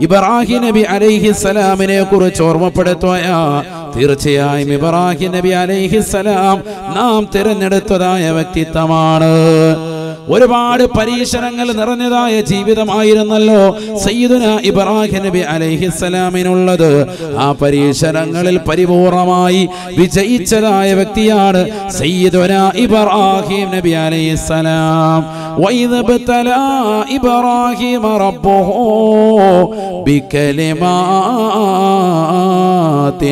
ഇബ്രാഹിം നബി അലൈഹിസ്സലാമിനെ കുറിച്ച് ഓർമ്മപ്പെടുത്തുകയാ തീർച്ചയായും ഇബ്രാഹിം നബി അലൈഹിസ്സലാം നാം തിരഞ്ഞെടുത്തതായ വ്യക്തിത്വമാണ് ഒരുപാട് പരീക്ഷണങ്ങൾ നിറഞ്ഞതായ ജീവിതമായിരുന്നല്ലോ സയ്യിദുന ഇബ്രാഹിം നബി അലൈഹിസ്സലാമിനുള്ളത് ആ പരീക്ഷണങ്ങളിൽ പരിപൂർണമായി വിജയിച്ചതായ വ്യക്തിയാണ് സയ്യിദുന ഇബ്രാഹിം നബി അലൈഹിസ്സലാം وإذ ابتلى إبراهيم ربه بكلمات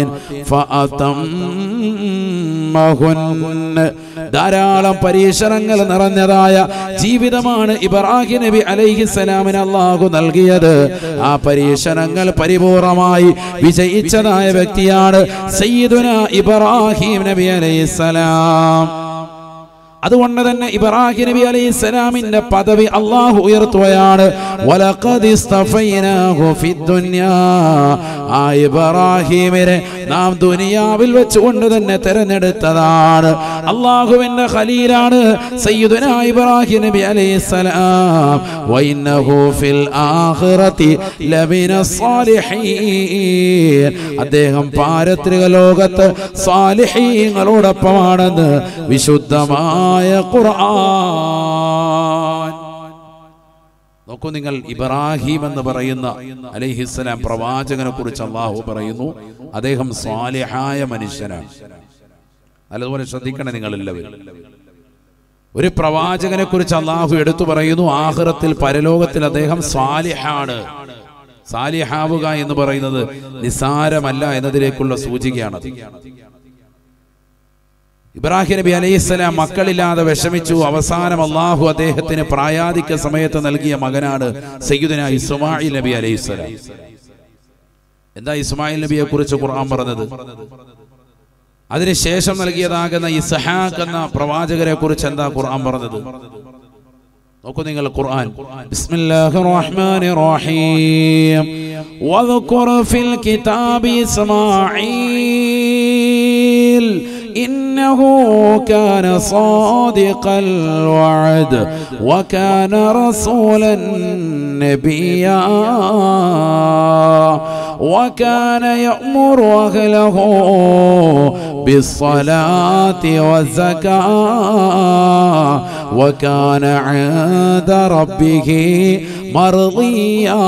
فأتمهن ധാരാളം പരീക്ഷണങ്ങൾ നിറഞ്ഞതായ ജീവിതമാണ് ഇബ്രാഹിം നബി അലൈഹിസ്സലാമിന് അള്ളാഹു നൽകിയത് ആ പരീക്ഷണങ്ങൾ പരിപൂർണമായി വിജയിച്ചതായ വ്യക്തിയാണ് സയ്യിദുന ഇബ്രാഹിം നബി അലൈഹിസ്സലാം അതുകൊണ്ട് തന്നെ ഇബ്രാഹിം നബി അലൈഹി സ്വലാമിന്റെ പദവി അള്ളാഹു ഉയർത്തുകയാണ് വലഖദ് ഇസ്തഫൈനാഹു ഫിദ്ദുന്യാ ആ ഇബ്രാഹിമിനെ നാം ദുനിയാവിൽ വെച്ചുകൊണ്ട് തന്നെ തെരഞ്ഞെടുത്തതാണ് അള്ളാഹുവിന്റെ ഖലീലാണ് സയ്യിദുന ഇബ്രാഹിം നബി അലൈഹി സ്വലാം വഇന്നഹു ഫിൽ ആഖിറതി ലമിന സാലിഹീൻ അദ്ദേഹം പാരത്രിക ലോകത്ത് സാലിഹീങ്ങളോടൊപ്പമാണെന്ന് വിശുദ്ധമായ ഖുർആൻ നോക്കൂ നിങ്ങൾ ഇബ്രാഹിം എന്ന് പറയുന്ന അലൈഹിസ്സലാം പ്രവാചകനെ കുറിച്ച് അള്ളാഹു പറയുന്നു അദ്ദേഹം സ്വാലിഹായ മനുഷ്യനാണ് അതുപോലെ ശ്രദ്ധിക്കണം നിങ്ങൾ എല്ലാവരും ഒരു പ്രവാചകനെ കുറിച്ച് അള്ളാഹു എടുത്തു പറയുന്നു ആഹ്റത്തിൽ പരലോകത്തിൽ അദ്ദേഹം സ്വാലിഹാണ് സാലിഹാവുക എന്ന് പറയുന്നത് നിസാരമല്ല എന്നതിലേക്കുള്ള സൂചികയാണത് ഇബ്രാഹിം നബി അലൈഹിസ്സലാം മക്കളില്ലാതെ വിഷമിച്ചു അവസാനം അള്ളാഹു അദ്ദേഹത്തിന് പ്രായാധിക്യ സമയത്ത് നൽകിയ മകനാണ് സയ്യിദുന ഇസ്മായിൽ നബി അലൈഹിസ്സലാം എന്താ ഇസ്മായിൽ നബിയെ കുറിച്ച് ഖുർആൻ പറഞ്ഞത് അതിനുശേഷം നൽകിയതാകുന്ന ഇസ്ഹാഖ് എന്ന പ്രവാചകരെ കുറിച്ച് എന്താ ഖുർആൻ പറഞ്ഞത് നോക്കൂ നിങ്ങൾ ഖുർആൻ ബിസ്മില്ലാഹിർ റഹ്മാനിർ റഹീം വദ്കുർ ഫിൽ കിതാബി ഇസ്മാഈൽ إنه كان صادق الوعد وكان رسولا نبيا وكان يأمر أهله بالصلاة والزكاة وكان عند ربه مرضيا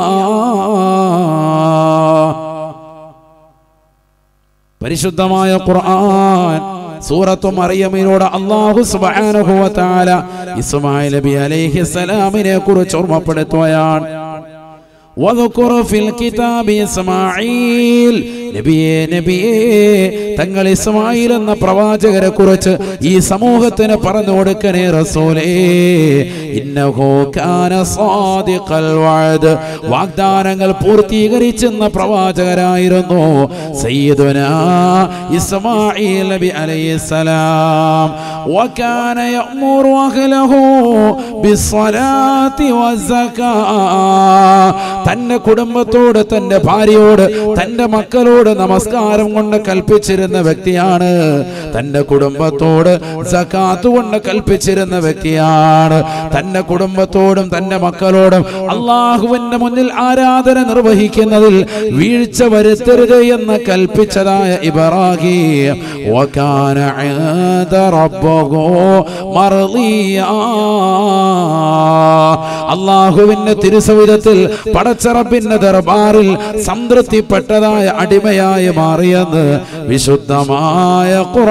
പരിശുദ്ധമായ ഖുർആൻ സൂറത്തു മറിയമിനോട് അള്ളാഹു സുബ്ഹാനഹു വ തആല ഇസ്മായിൽ നബി അലൈഹിസ്സലാമിനെ കുറിച്ച് ഓർമ്മപ്പെടുത്തുകയാണ് വദ്കുർ ഫിൽ കിതാബി ഇസ്മാഈൽ നബിയേ നബിയേ തങ്ങൾ ഇസ്മായിൽ എന്ന പ്രവാചകരെ കുറിച്ച് ഈ സമൂഹത്തിന് പറഞ്ഞു കൊടുക്കണേ റസൂലേ ഇന്നഹു കാന സാദിഖൽ വഅദ് വാഗ്ദാനങ്ങൾ പൂർത്തീകരിച്ചെന്ന പ്രവാചകരായിരുന്നു സയ്യിദുനാ ഇസ്മാഈൽ നബി അലൈഹിസ്സലാം വകാന യഅ്മുറു അഹ്ലഹു ബിസ്സലാത്തി വസ്സകാ തന്റെ കുടുംബത്തോട് തന്റെ ഭാര്യയോട് തന്റെ മക്കളോട് നമസ്കാരം കൊണ്ട് കൽപ്പിച്ചിരുന്ന വ്യക്തിയാണ് തന്റെ കുടുംബത്തോട് സക്കാത്ത് കൊണ്ട് കൽപ്പിച്ചിരുന്ന വ്യക്തിയാണ് തന്റെ കുടുംബത്തോടും തന്റെ മക്കളോടും അള്ളാഹുവിന്റെ മുന്നിൽ ആരാധന നിർവഹിക്കുന്നതിൽ വീഴ്ച വരുത്തരുത് എന്ന് കൽപ്പിച്ചതായ ഇബ്രാഹിം വകാന ഇൻദ റബ്ബഹു മർദിയാ അള്ളാഹുവിന്റെ തിരുസവിധത്തിൽ പടച്ചറപ്പിന്റെ ദർബാറിൽ സംതൃപ്തിപ്പെട്ടതായ അടിമയായി മാറിയെന്ന് വിശുദ്ധമായ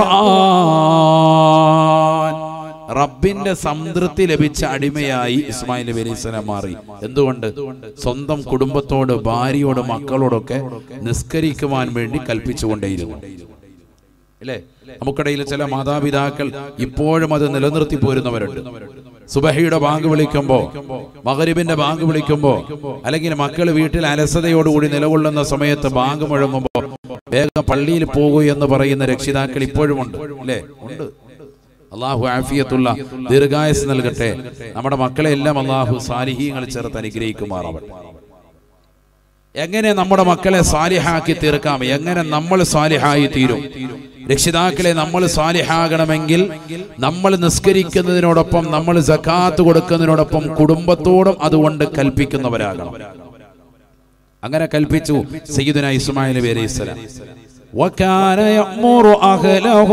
ഖുർആൻ റബ്ബിന്റെ സംതൃപ്തി ലഭിച്ച അടിമയായി ഇസ്മായിൽ നബി അലൈഹി സ്വലാം മാറി എന്തുകൊണ്ട് സ്വന്തം കുടുംബത്തോട് ഭാര്യയോട് മക്കളോടൊക്കെ നിസ്കരിക്കുവാൻ വേണ്ടി കൽപ്പിച്ചുകൊണ്ടേയിരുന്നു അല്ലേ നമുക്കിടയിൽ ചില മാതാപിതാക്കൾ ഇപ്പോഴും അത് നിലനിർത്തി പോരുന്നവരുണ്ട് സുബഹയുടെ ബാങ്ക് വിളിക്കുമ്പോ മകരിബിന്റെ ബാങ്ക് വിളിക്കുമ്പോ അല്ലെങ്കിൽ മക്കൾ വീട്ടിൽ അലസതയോടുകൂടി നിലകൊള്ളുന്ന സമയത്ത് ബാങ്ക് മുഴങ്ങുമ്പോ വേഗം പള്ളിയിൽ പോകൂ എന്ന് പറയുന്ന രക്ഷിതാക്കൾ ഇപ്പോഴും ഉണ്ട് അല്ലേ ഉണ്ട് അള്ളാഹു ആഫിയത്തുള്ള ദീർഘായസ് നൽകട്ടെ നമ്മുടെ മക്കളെ എല്ലാം അള്ളാഹു സാലിഹീങ്ങൾ ചേർത്ത് അനുഗ്രഹിക്കുമാറാവട്ടെ എങ്ങനെ നമ്മുടെ മക്കളെ സാലിഹാക്കി തീർക്കാം എങ്ങനെ നമ്മൾ സാലിഹായി തീരും രക്ഷിതാക്കളെ നമ്മൾ സാലിഹാകണമെങ്കിൽ നമ്മൾ നിസ്കരിക്കുന്നതിനോടൊപ്പം നമ്മൾ സക്കാത്ത് കൊടുക്കുന്നതിനോടൊപ്പം കുടുംബത്തോടും അതുകൊണ്ട് കൽപ്പിക്കുന്നവരാകണം അങ്ങനെ കൽപ്പിച്ചു സയ്യിദുന ഇസ്മായിൽ നബി അലൈഹി സ്വലാം وكان يأمر أهله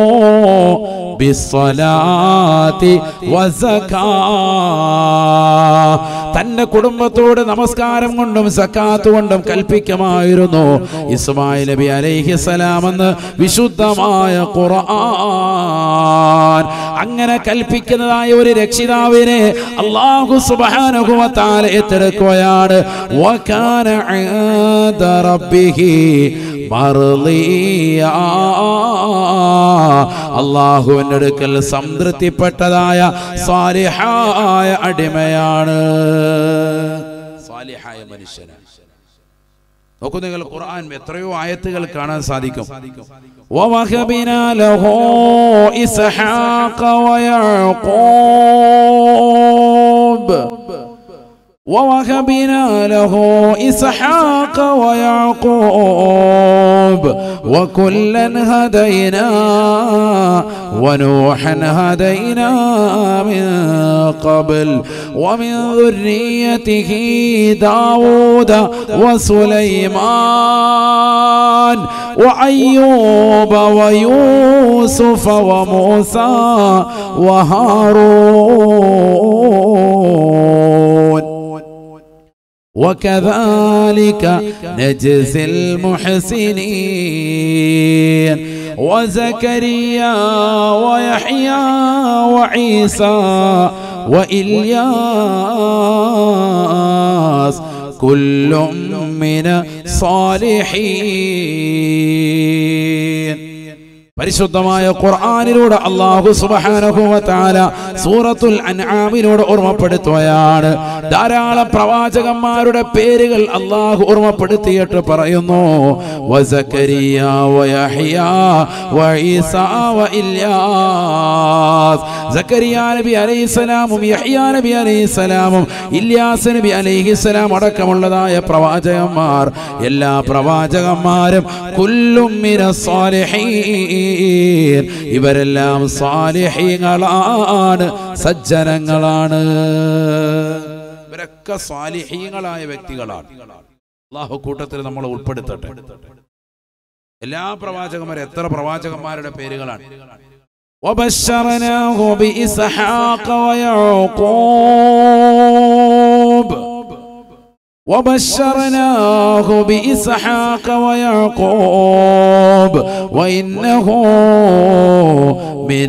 بالصلاة والزكاة തന്റെ കുടുംബത്തോട് നമസ്കാരം കൊണ്ടും സക്കാത്ത് കൊണ്ടും കൽപ്പിക്കുമായിരുന്നു ഇസ്മായിൽ നബി അലൈഹി സലാം എന്ന് വിശുദ്ധമായ ഖുർആൻ അങ്ങനെ കൽപ്പിക്കുന്നതായ ഒരു രക്ഷിതാവിനെ അള്ളാഹു സുബ്ഹാനഹു വ തആല ഏറ്റെടുക്കുകയാണ് വകാന ഇൻദ റബ്ബിഹി മർളിയ അള്ളാഹുവിന്റെ അടുക്കൽ സംതൃപ്തിപ്പെട്ടതായ സാലിഹായ അടിമയാണ് സാലിഹായ മനുഷ്യനാണ് നോക്കൂ നിങ്ങൾ ഖുർആൻ എത്രയോ ആയത്തുകൾ കാണാൻ സാധിക്കും ووهبنا له إسحاق ويعقوب ووهبنا له إسحاق ويعقوب وكلا هدينا ونوحا هدينا من قبل ومن ذريته داود وسليمان وأيوب ويوسف وموسى وهارون وكذلك نجزي المحسنين وزكريا ويحيى وعيسى وإلياس كل من الصالحين പരിശുദ്ധമായ ഖുർആനിലൂടെ അള്ളാഹു സുബ്ഹാനഹു വ തആല സൂറത്തുൽ അൻആമിലൂടെ ഓർമ്മപ്പെടുത്തുകയാണ് ധാരാളം പ്രവാചകന്മാരുടെ പേരുകൾ അള്ളാഹു ഓർമ്മപ്പെടുത്തിയിട്ട് പറയുന്നു വസക്കരിയ വയഹ്യ വഈസാ വഇല്യാസ് സക്കരിയ നബി അലൈഹിസ്സലാമും യഹ്യ നബി അലൈഹിസ്സലാമും ഇല്യാസ് നബി അലൈഹിസ്സലാം അടക്കമുള്ളതായ പ്രവാചകന്മാർ എല്ലാ പ്രവാചകന്മാരും കുല്ലും മിനസ് സാലിഹീൻ ഇവരെല്ലാം സാലിഹീങ്ങളാണ് സജ്ജനങ്ങളാണ് ഇവരൊക്കെ സാലിഹീങ്ങളായ വ്യക്തികളാണ് അള്ളാഹു കൂട്ടത്തിൽ നമ്മൾ ഉൾപ്പെടുത്തട്ടെ എല്ലാ പ്രവാചകന്മാരും എത്ര പ്രവാചകന്മാരുടെ പേരുകളാണ് وبشرناه بإسحاق ويعقوب وبشرناه بإسحاق ويعقوب وإنه من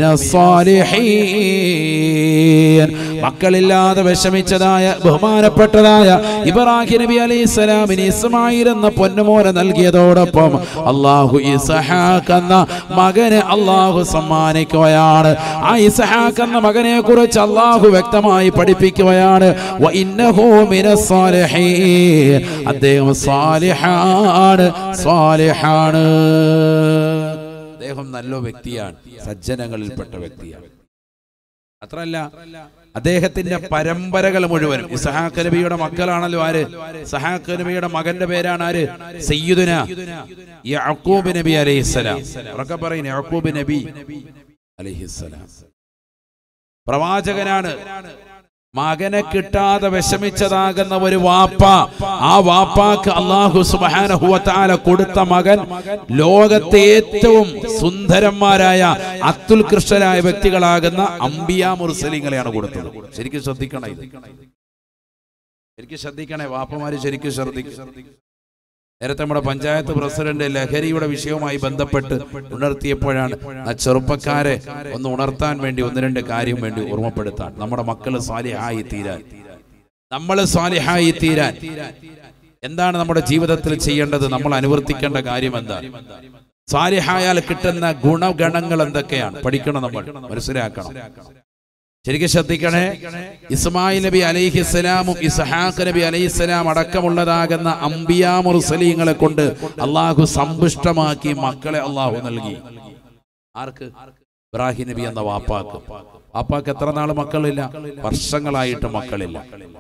الصالحين മക്കളില്ലാതെ വിഷമിച്ചതായ ബഹുമാനപ്പെട്ടതായ ഇബ്രാഹിം നബി അലൈഹി സ്വലാമിന് ഇസ്മായിൽ എന്ന പൊന്നുമോനെ നൽകിയതോടൊപ്പം അള്ളാഹു ഇസഹാക്ക് എന്ന മകന് അള്ളാഹു സമ്മാനിക്കുകയാണ് ആ ഇസഹാക്ക് എന്ന മകനെ കുറിച്ച് അള്ളാഹു വ്യക്തമായി പഠിപ്പിക്കുകയാണ് വ ഇന്നഹു മിനസ് സാലിഹീൻ. അദ്ദേഹം സാലിഹാണ് സാലിഹാണ് അദ്ദേഹം നല്ല വ്യക്തിയാണ് സജ്ജനങ്ങളിൽപ്പെട്ട വ്യക്തിയാണ് അത്രല്ല അദ്ദേഹത്തിന്റെ പരമ്പരകൾ മുഴുവനും ഇസഹാക്ക് നബിയുടെ മക്കളാണല്ലോ ആര് സഹാക്ക് നബിയുടെ മകന്റെ പേരാണ് ആര് സയ്യിദുന യഅഖൂബ് നബി അലൈഹിസ്സലാം ഉറക്കെ പറയും യഅഖൂബ് നബി അലൈഹിസ്സലാം പ്രവാചകനാണ് മകനെ കിട്ടാതെ വിഷമിച്ചതാകുന്ന ഒരു വാപ്പ ആ വാപ്പാക്ക് അള്ളാഹു സുബ്ഹാനഹു വ തആല കൊടുത്ത മകൻ ലോകത്തെ ഏറ്റവും സുന്ദരന്മാരായ അത്യുത്കൃഷ്ടരായ വ്യക്തികളാകുന്ന അംബിയ മുർസലിങ്ങളെയാണ് കൊടുത്തത് ശരിക്കും ശ്രദ്ധിക്കണം ഇത് ശരിക്കും ശ്രദ്ധിക്കണേ വാപ്പമാര് ശരിക്കും ശ്രദ്ധിക്കും നേരത്തെ നമ്മുടെ പഞ്ചായത്ത് പ്രസിഡന്റ് ലഹരിയുടെ വിഷയവുമായി ബന്ധപ്പെട്ട് ഉണർത്തിയപ്പോഴാണ് ആ ചെറുപ്പക്കാരെ ഒന്ന് ഉണർത്താൻ വേണ്ടി ഒന്ന് രണ്ട് കാര്യം വേണ്ടി ഓർമ്മപ്പെടുത്താൻ നമ്മുടെ മക്കൾ സ്വാലിഹായി തീരാൻ നമ്മൾ സ്വാലിഹായി തീരാൻ എന്താണ് നമ്മുടെ ജീവിതത്തിൽ ചെയ്യേണ്ടത് നമ്മൾ അനുവർത്തിക്കേണ്ട കാര്യം എന്താണ് സ്വാലിഹായാൽ കിട്ടുന്ന ഗുണഗണങ്ങൾ എന്തൊക്കെയാണ് പഠിക്കണം നമ്മൾ മനസ്സിലാക്കണം ശരിക്കും ശ്രദ്ധിക്കണേ ഇസ്മായിൽ നബി അലൈഹിസ്സലാമും ഇസ്ഹാഖ് നബി അലൈഹിസ്സലാം അടക്കമുള്ളതാകുന്ന അംബിയാ മുർസലീങ്ങളെ കൊണ്ട് അള്ളാഹു സമ്പുഷ്ടമാക്കി മക്കളെ അള്ളാഹു നൽകി ആർക്ക് ഇബ്രാഹിം നബി എന്ന വാപ്പാക്ക് വാപ്പാക്ക് എത്ര നാൾ മക്കളില്ല വർഷങ്ങളായിട്ട് മക്കളില്ല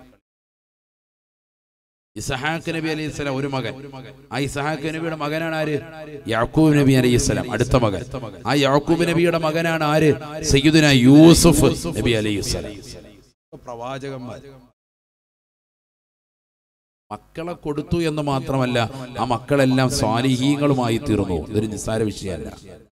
ഇസഹാക്ക് നബി അലൈഹി സ്വലാം ഒരു മകൻ ആ ഇസഹാക്ക് നബിയുടെ മകനാണ് ആര് യാക്കൂബ് നബി അലൈഹി സ്വലാം അടുത്ത മകൻ ആ യാക്കൂബ് നബിയുടെ മകനാണ് ആര് സയ്യിദുന യൂസുഫ് നബി അലൈഹി സ്വലാം പ്രവാചകന്മാർ മക്കളെ കൊടുത്തു എന്ന് മാത്രമല്ല ആ മക്കളെല്ലാം സ്വാലിഹീങ്ങളുമായി തീർന്നു ഇതൊരു നിസ്സാര വിഷയമല്ല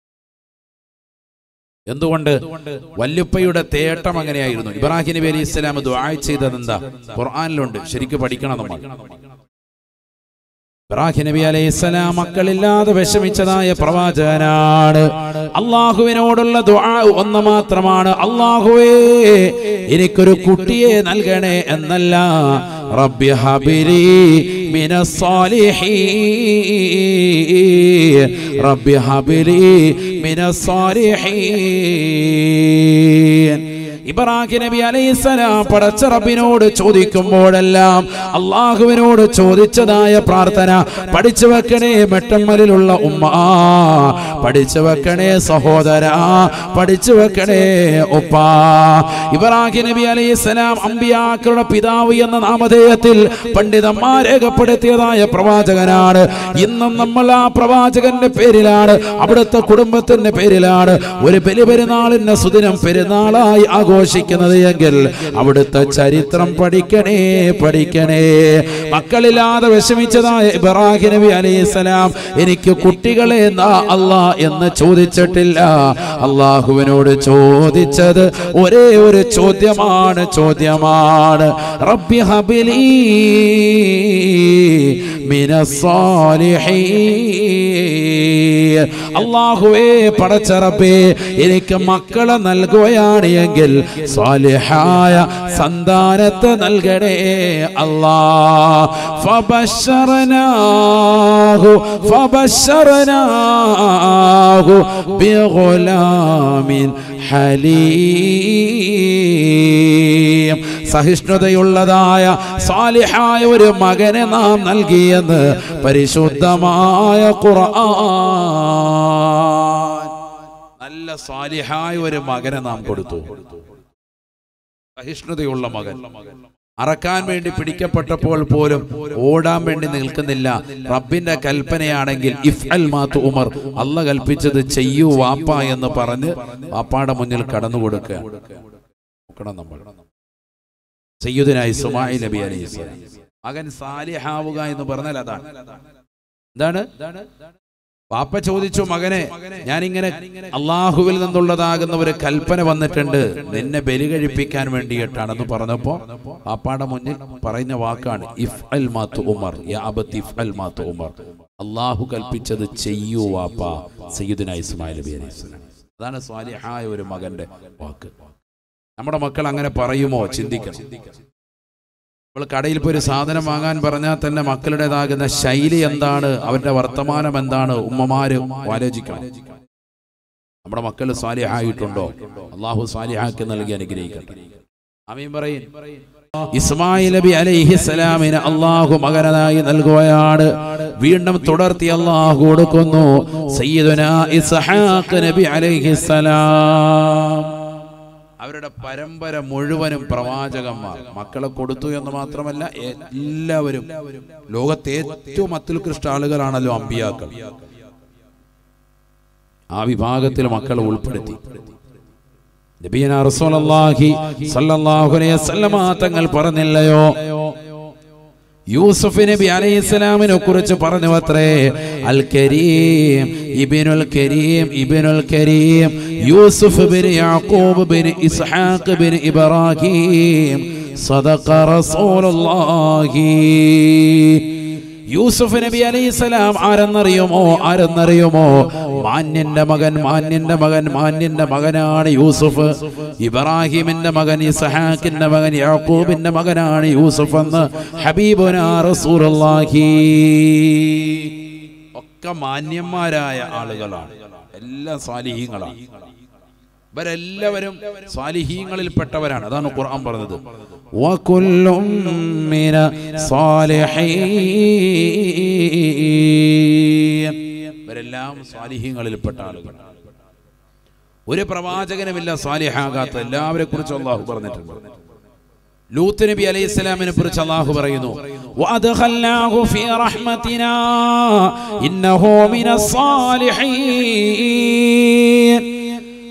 എന്തുകൊണ്ട് വല്ലുപ്പയുടെ തേട്ടം അങ്ങനെയായിരുന്നു ഇബ്രാഹിം നബി അലൈഹി ഇസ്ലാം ദുആ ചെയ്തത് എന്താ ഖുർആനിലുണ്ട് ശരിക്കും പഠിക്കണം നമ്മൾ ഇബ്രാഹിം നബി അലൈഹി സ്വലാം മക്കളില്ലാതെ വിഷമിച്ചതായ പ്രവാചകനാണ് അള്ളാഹുവിനോടുള്ള ദുആ ഒന്ന് മാത്രമാണ് അള്ളാഹുവേ എനിക്കൊരു കുട്ടിയെ നൽകണേ എന്നല്ല റബ്ബി ഹബിലി മിനസ്സാലിഹീൻ റബ്ബി ഹബിലി മിനസ്സാലിഹീൻ ഇബ്രാഹിം നബി അലൈഹിസ്സലാം പടച്ച റബ്ബിനോട് ചോദിക്കുമ്പോഴെല്ലാം അള്ളാഹുവിനോട് ചോദിച്ചതായ പ്രാർത്ഥന പഠിച്ചു വെക്കണേ മെട്ടമ്മലിലുള്ള ഉമ്മ പഠിച്ചു വെക്കണേ സഹോദര പഠിച്ചു വെക്കണേ ഉപ്പ ഇബ്രാഹിം നബി അലൈഹിസ്സലാം അമ്പിയാക്കളുടെ പിതാവ് എന്ന നാമധേയത്തിൽ പണ്ഡിതന്മാർ രേഖപ്പെടുത്തിയതായ പ്രവാചകനാണ് ഇന്നും നമ്മൾ ആ പ്രവാചകന്റെ പേരിലാണ് അവിടുത്തെ കുടുംബത്തിന്റെ പേരിലാണ് ഒരു ബലിപെരുന്നാളിന്റെ സുദിനം പെരുന്നാളായി ആഘോഷിക്കുന്നത് എങ്കിൽ അവിടുത്തെ ചരിത്രം പഠിക്കണേ പഠിക്കണേ മക്കളില്ലാതെ വിഷമിച്ചതായ ഇബ്രാഹിം നബി അലൈഹിസ്സലാം എനിക്ക് കുട്ടികളെ നാ അല്ലാ എന്ന് ചോദിച്ചിട്ടില്ല അള്ളാഹുവിനോട് ചോദിച്ചത് ഒരേ ഒരു ചോദ്യമാണ് ചോദ്യമാണ് റബ്ബി ഹബിലി മിനസ്സാലിഹീൻ അള്ളാഹുവേ പടച്ച റബ്ബേ എനിക്ക് മക്കളെ നൽകുകയാണ് എങ്കിൽ സ്വാലിഹായ സന്താനത്തെ നൽകണേ അല്ലാ ഫബശറനാഹു ഫബശറനാഹു ബിഗുലാമിൻ ഹലീം സഹിഷ്ണുതയുള്ളതായ സാലിഹായ ഒരു മകനെ നാം നൽകിയെന്ന് പരിശുദ്ധമായ ഖുർആൻ നല്ല സാലിഹായ ഒരു മകനെ നാം കൊടുത്തു സഹിഷ്ണുതയുള്ള മകൻ അറക്കാൻ വേണ്ടി പിടിക്കപ്പെട്ടപ്പോൾ പോലും ഓടാൻ വേണ്ടി നിൽക്കുന്നില്ല റബ്ബിന്റെ കൽപ്പനയാണെങ്കിൽ ഇഫ് അൽ മാത്തു ഉമർ അല്ല കൽപ്പിച്ചത് ചെയ്യൂ വാപ്പ എന്ന് പറഞ്ഞ് വാപ്പാടെ മുന്നിൽ കടന്നു കൊടുക്കുക നോക്കണം നമ്മൾ സയ്യുദിനായി സുമായി നബി അലൈഹി സ്വലാം. മകൻ സാലിഹാവുക എന്ന് പറഞ്ഞാൽ അതാണ് എന്താണ് വാപ്പ ചോദിച്ചു മകനെ ഞാനിങ്ങനെ അള്ളാഹുവിൽ നിന്നുള്ളതാകുന്ന ഒരു കൽപ്പന വന്നിട്ടുണ്ട് നിന്നെ ബലി കഴിപ്പിക്കാൻ വേണ്ടിയിട്ടാണെന്ന് പറഞ്ഞപ്പോ വാപ്പാടെ മുന്നിൽ പറയുന്ന വാക്കാണ് ഇഫ് അൽ മാത്തു ഉമർ യാ അബത്ത് ഇഫ് അൽ മാത്തു ഉമർ അള്ളാഹു കൽപ്പിച്ചത് ചെയ്യൂ വാപ്പ സയ്യിദുന ഇസ്മായിൽ നബി അലൈഹി സ്വലാം അതാണ് സ്വാലിഹായ ഒരു മകന്റെ വാക്ക് നമ്മുടെ മക്കൾ അങ്ങനെ പറയുമോ ചിന്തിക്കണം നമ്മൾ കടയിൽ പോയി ഒരു സാധനം വാങ്ങാൻ പറഞ്ഞാൽ തന്നെ മക്കളുടേതാകുന്ന ശൈലി എന്താണ് അവരുടെ വർത്തമാനം എന്താണ് ഉമ്മമാര് ആലോചിക്കണം നമ്മുടെ മക്കൾ സ്വാലിഹായിട്ടുണ്ടോ അള്ളാഹു സ്വാലിഹാക്കി നൽകി അനുഗ്രഹിക്കട്ടെ അമീൻ പറയും ഇസ്മായിൽ നബി അലൈഹിസ്സലാമിന് അള്ളാഹു മകനായി നൽകുകയാണ് വീണ്ടും തുടർത്തി അള്ളാഹു കൊടുക്കുന്നു സയ്യിദുന ഇസ്ഹാഖ് നബി അലൈഹിസ്സലാം അവരുടെ പരമ്പര മുഴുവനും പ്രവാചകന്മാർ മക്കളെ കൊടുത്തു എന്ന് മാത്രമല്ല എല്ലാവരും ലോകത്തെ ഏറ്റവും അത്യുത്കൃഷ്ട ആളുകളാണല്ലോ അമ്പിയാക്കൾ ആ വിഭാഗത്തിൽ മക്കളെ ഉൾപ്പെടുത്തി നബിയന റസൂലുള്ളാഹി സ്വല്ലല്ലാഹു അലൈഹി വസല്ലമ തങ്ങൾ പറഞ്ഞില്ലയോ യൂസുഫ് നബി അലൈഹിസ്സലാമിനെ കുറിച്ച് പറഞ്ഞു അത്രേ അൽ കരീം ഇബ്നുൽ കരീം ഇബ്നുൽ കരീം യൂസുഫ് ബിൻ യാക്കൂബ് ബിൻ ഇസ്ഹാഖ് ബിൻ ഇബ്രാഹിം صدق رسول الله യൂസുഫ് നബി അലൈഹിസ്സലാം ആരെന്നറിയുമോ ആരെന്നറിയുമോ മാന്യന്റെ മകൻ മാന്യന്റെ മകൻ മാന്യന്റെ മകനാണ് യൂസുഫ് ഇബ്രാഹിമിന്റെ മകൻ ഇസ്ഹാഖിന്റെ മകൻ യാക്കൂബിന്റെ മകനാണ് യൂസുഫ് എന്ന് ഹബീബുന റസൂലുള്ളാഹി ഒക്കെ മാന്യന്മാരായ ആളുകളാണ് എല്ലാം സാലിഹീങ്ങളാണ് ഇവരെല്ലാവരും സ്വാലിഹീങ്ങളിൽപ്പെട്ടവരാണ് അതാണ് ഖുർആൻ പറഞ്ഞത് വകുല്ലും മിന സാലിഹീൻ ഇവരെല്ലാം സ്വാലിഹീങ്ങളിൽപ്പെട്ട ആളുകൾ ഒരു പ്രവാചകനുമില്ല സ്വാലിഹാകാത്ത എല്ലാവരെ കുറിച്ച് അള്ളാഹു പറഞ്ഞിട്ടുണ്ട് ലൂത്ത് നബി അലൈഹി സ്വലാമിനെ കുറിച്ച് അള്ളാഹു പറയുന്നു വഅദ്ഖൽനാഹു ഫീ റഹ്മതിനാ ഇന്നഹു മിനസ് സാലിഹീൻ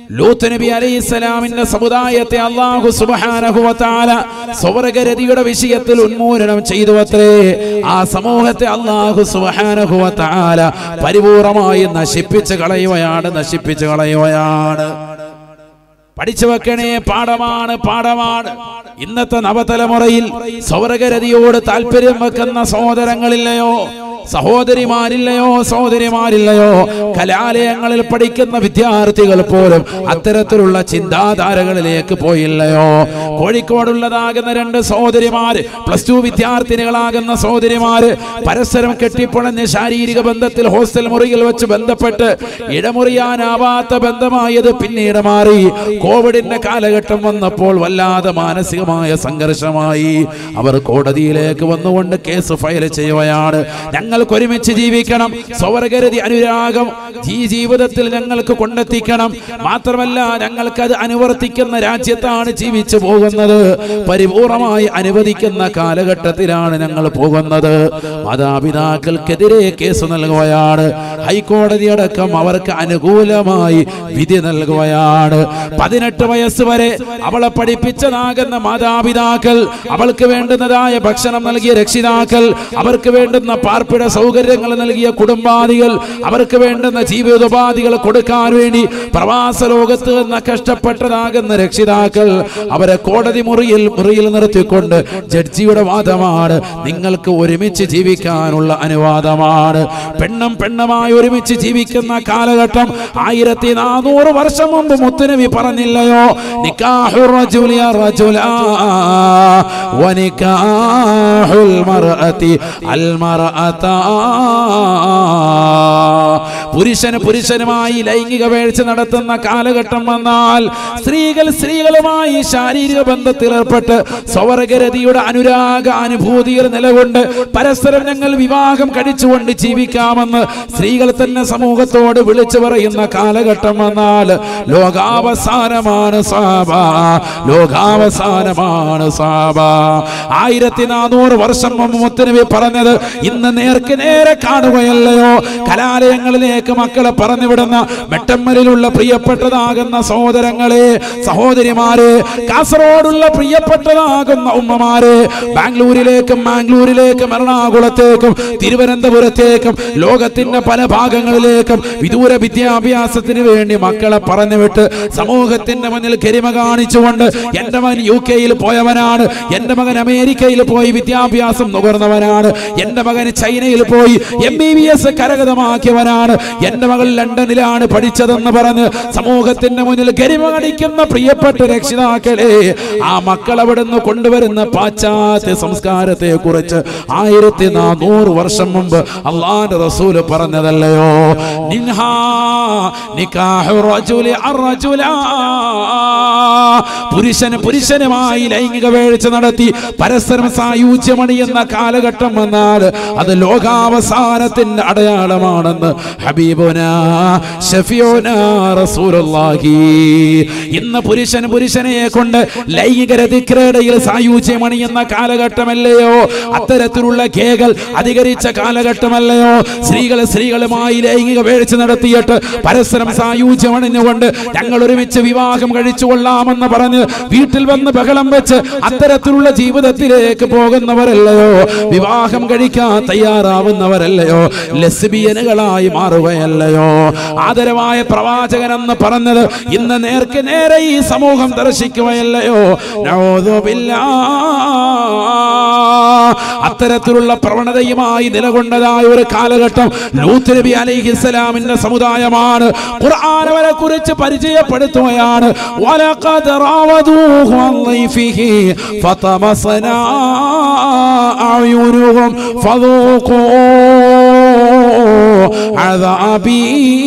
ലൂത്ത് നബി അലൈഹി സ്വലാമിന്റെ സമുദായത്തെ അള്ളാഹു സുബ്ഹാനഹു വ തആല സ്വർഗരതിയുടെ വിഷയത്തിൽ ഉന്മൂലനം ചെയ്തു അത്രേ ആ സമൂഹത്തെ അള്ളാഹു സുബ്ഹാനഹു വ തആല പരിപൂർണമായി നശിപ്പിച്ച് കളയുകയാണ് നശിപ്പിച്ച് കളയുകയാണ് പഠിച്ചു വെക്കണേ പാഠമാണ് പാഠമാണ് ഇന്നത്തെ നവതലമുറയിൽ സ്വർഗരതിയോട് താല്പര്യം വെക്കുന്ന സഹോദരങ്ങളില്ലയോ സഹോദരിമാരില്ലയോ സഹോദരിമാരില്ലയോ കലാലയങ്ങളിൽ പഠിക്കുന്ന വിദ്യാർത്ഥികൾ പോലും അത്തരത്തിലുള്ള ചിന്താധാരകളിലേക്ക് പോയില്ലയോ കോഴിക്കോടുള്ളതാകുന്ന രണ്ട് സഹോദരിമാര് പ്ലസ് ടു വിദ്യാർത്ഥിനികളാകുന്ന സഹോദരിമാര് പരസ്പരം കെട്ടിപ്പൊളഞ്ഞ് ശാരീരിക ബന്ധത്തിൽ ഹോസ്റ്റൽ മുറിയിൽ വെച്ച് ബന്ധപ്പെട്ട് ഇടമുറിയാനാവാത്ത ബന്ധമായത് പിന്നീട് മാറി കോവിഡിന്റെ കാലഘട്ടം വന്നപ്പോൾ വല്ലാതെ മാനസികമായ സംഘർഷമായി അവർ കോടതിയിലേക്ക് വന്നുകൊണ്ട് കേസ് ഫയൽ ചെയ്യുകയാണ് ഞങ്ങൾക്ക് ഒരുമിച്ച് ജീവിക്കണം സ്വർഗരതി അനുരാഗം ഈ ജീവിതത്തിൽ ഞങ്ങൾക്ക് കൊണ്ടെത്തിക്കണം മാത്രമല്ല ഞങ്ങൾക്ക് അത് അനുവർത്തിക്കുന്ന രാജ്യത്താണ് ജീവിച്ചു പോകുന്നത് പരിപൂർണമായി അനുവദിക്കുന്ന കാലഘട്ടത്തിലാണ് ഞങ്ങൾ പോകുന്നത് മാതാപിതാക്കൾക്കെതിരെ കേസ് നൽകുകയാണ് ഹൈക്കോടതി അടക്കം അവർക്ക് അനുകൂലമായി വിധി നൽകുകയാണ് പതിനെട്ട് വയസ്സ് വരെ അവളെ പഠിപ്പിച്ചതാകുന്ന മാതാപിതാക്കൾ അവൾക്ക് വേണ്ടുന്നതായ ഭക്ഷണം നൽകിയ രക്ഷിതാക്കൾ അവർക്ക് വേണ്ടുന്ന പാർപ്പിട സൗകര്യങ്ങൾ നൽകിയ കുടുംബാദികൾ അവർക്ക് വേണ്ടുന്ന ജീവിതോപാധികൾ കൊടുക്കാൻ വേണ്ടി പ്രവാസ ലോകത്ത് നിന്ന് കഷ്ടപ്പെട്ടതാകുന്ന രക്ഷിതാക്കൾ അവരെ കോടതി മുറിയിൽ മുറിയിൽ നിർത്തിക്കൊണ്ട് ജഡ്ജിയുടെ വാദമാണ് നിങ്ങൾക്ക് ഒരുമിച്ച് ജീവിക്കാനുള്ള അനുവാദമാണ് പെണ്ണും പെണ്ണുമായി ഒരുമിച്ച് ജീവിക്കുന്ന കാലഘട്ടം ആയിരത്തി നാനൂറ് വർഷം മുമ്പ് മുത്തുനബി പറഞ്ഞില്ലയോ നിക്കാഹു റജുലിയ റജുലാ വനിക്കാഹുൽ മർഅതി അൽ മർഅതാ പുരുഷന് പുരുഷനുമായി ലൈംഗിക വേഴ്ച നടത്തുന്ന കാലഘട്ടം വന്നാൽ സ്ത്രീകൾ സ്ത്രീകളുമായി ശാരീരിക ബന്ധത്തിൽ ഏർപ്പെട്ട് സ്വർഗരതിയുടെ അനുരാഗ അനുഭൂതിയിൽ നിലകൊണ്ട് പരസ്പരം ഞങ്ങൾ വിവാഹം കഴിച്ചുകൊണ്ട് ജീവിക്കാമെന്ന് സ്ത്രീകൾ തന്നെ സമൂഹത്തോട് വിളിച്ചു പറയുന്ന കാലഘട്ടം വന്നാൽ ലോകാവസാനമാണ് സാബ ലോകാവസാനമാണ് സാബ ആയിരത്തി നാനൂറ് വർഷം മുമ്പ് മുത്തനബി പറഞ്ഞത് ഇന്ന് നേർക്ക് നേരെ കാണുകയല്ലയോ കലാലയങ്ങളിലേക്ക് മക്കളെ പറഞ്ഞുവിടുന്ന വെട്ടമ്മലിലുള്ള പ്രിയപ്പെട്ടതാകുന്ന സഹോദരങ്ങളെ സഹോദരിമാരെ കാസർഗോഡുള്ള പ്രിയപ്പെട്ടതാകുന്ന ഉമ്മമാരെ ബാംഗ്ലൂരിലേക്കും മാംഗ്ലൂരിലേക്കും എറണാകുളത്തേക്കും തിരുവനന്തപുരത്തേക്കും ലോകത്തിന്റെ പല ഭാഗങ്ങളിലേക്കും വിദൂര വിദ്യാഭ്യാസത്തിന് വേണ്ടി മക്കളെ പറഞ്ഞുവിട്ട് സമൂഹത്തിന്റെ മുന്നിൽ ഗരിമ കാണിച്ചുകൊണ്ട് എന്റെ മകൻ യു കെയിൽ പോയവനാണ് എന്റെ മകൻ അമേരിക്കയിൽ പോയി വിദ്യാഭ്യാസം നുകർന്നവനാണ് എന്റെ മകൻ ചൈനയിൽ പോയി എം ബി ബി എസ് കരഗതമാക്കിയവനാണ് എന്റെ മകൾ ലണ്ടനിലാണ് പഠിച്ചതെന്ന് പറഞ്ഞ് സമൂഹത്തിന്റെ മുന്നിൽ ഗരിമ കാണിക്കുന്ന പ്രിയപ്പെട്ട രക്ഷിതാക്കളെ ആ മക്കൾ അവിടുന്ന് കൊണ്ടുവരുന്ന പാശ്ചാത്യ സംസ്കാരത്തെ കുറിച്ച് ആയിരത്തി നാനൂറ് വർഷം മുമ്പ് അള്ളാന്റെ റസൂല് പറഞ്ഞതല്ലയോ നിൻഹാ നിക്കാഹു റജുലി അർറജുലാ. പുരുഷന് പുരുഷനുമായി ലൈംഗിക വേഴ്ച നടത്തി പരസ്പരം സായുജ്യമണിയുന്ന കാലഘട്ടം വന്നാൽ അത് ലോകാവസാനത്തിന്റെ അടയാളമാണെന്ന് ഹബീബുന ഷഫിയോന റസൂലുള്ളാഹി ഇന്ന് പുരുഷൻ പുരുഷനെ കൊണ്ട് ലൈംഗിക രതിക്രീഡയിൽ സായുജ്യമണിയുന്ന കാലഘട്ടമല്ലയോ അത്തരത്തിലുള്ള കേകൾ അധികരിച്ച കാലഘട്ടമല്ലയോ സ്ത്രീകൾ സ്ത്രീകളുമായി ലൈംഗിക വേഴ്ച നടത്തിയിട്ട് പരസ്പരം സായുജ്യമണിഞ്ഞുകൊണ്ട് ഞങ്ങൾ ഒരുമിച്ച് വിവാഹം കഴിച്ചു കൊള്ളാമെന്ന് പറഞ്ഞ് വീട്ടിൽ വന്ന് ബഹളം വെച്ച് അത്തരത്തിലുള്ള ജീവിതത്തിലേക്ക് പോകുന്നവരല്ലയോ വിവാഹം കഴിക്കാൻ തയ്യാറാവുന്നവരല്ലയോ ലെസ്ബിയനുകളായി മാറുകയല്ലയോ ആദരവായ പ്രവാചകൻ എന്ന് പറഞ്ഞത് ഇന്ന് നേർക്ക് നേരെ ഈ സമൂഹം ദർശിക്കുകയല്ലയോ നഊദുബില്ലാ. അത്തരത്തിലുള്ള പ്രവണതയുമായി നിലകൊണ്ടതായ ഒരു കാലഘട്ടം ലൂത്ത് നബി അലൈഹിസ്സലാമിന്റെ സമുദായമാണ് ഖുർആൻ അവരെ കുറിച്ച് പരിചയപ്പെടുത്തുകയാണ് വലഖദ് റാവദൂഹു അൻ ളൈഫിഹി ഫതമസനാ അഅ്യുനുഹും ഫദൂഖൂ അദാബി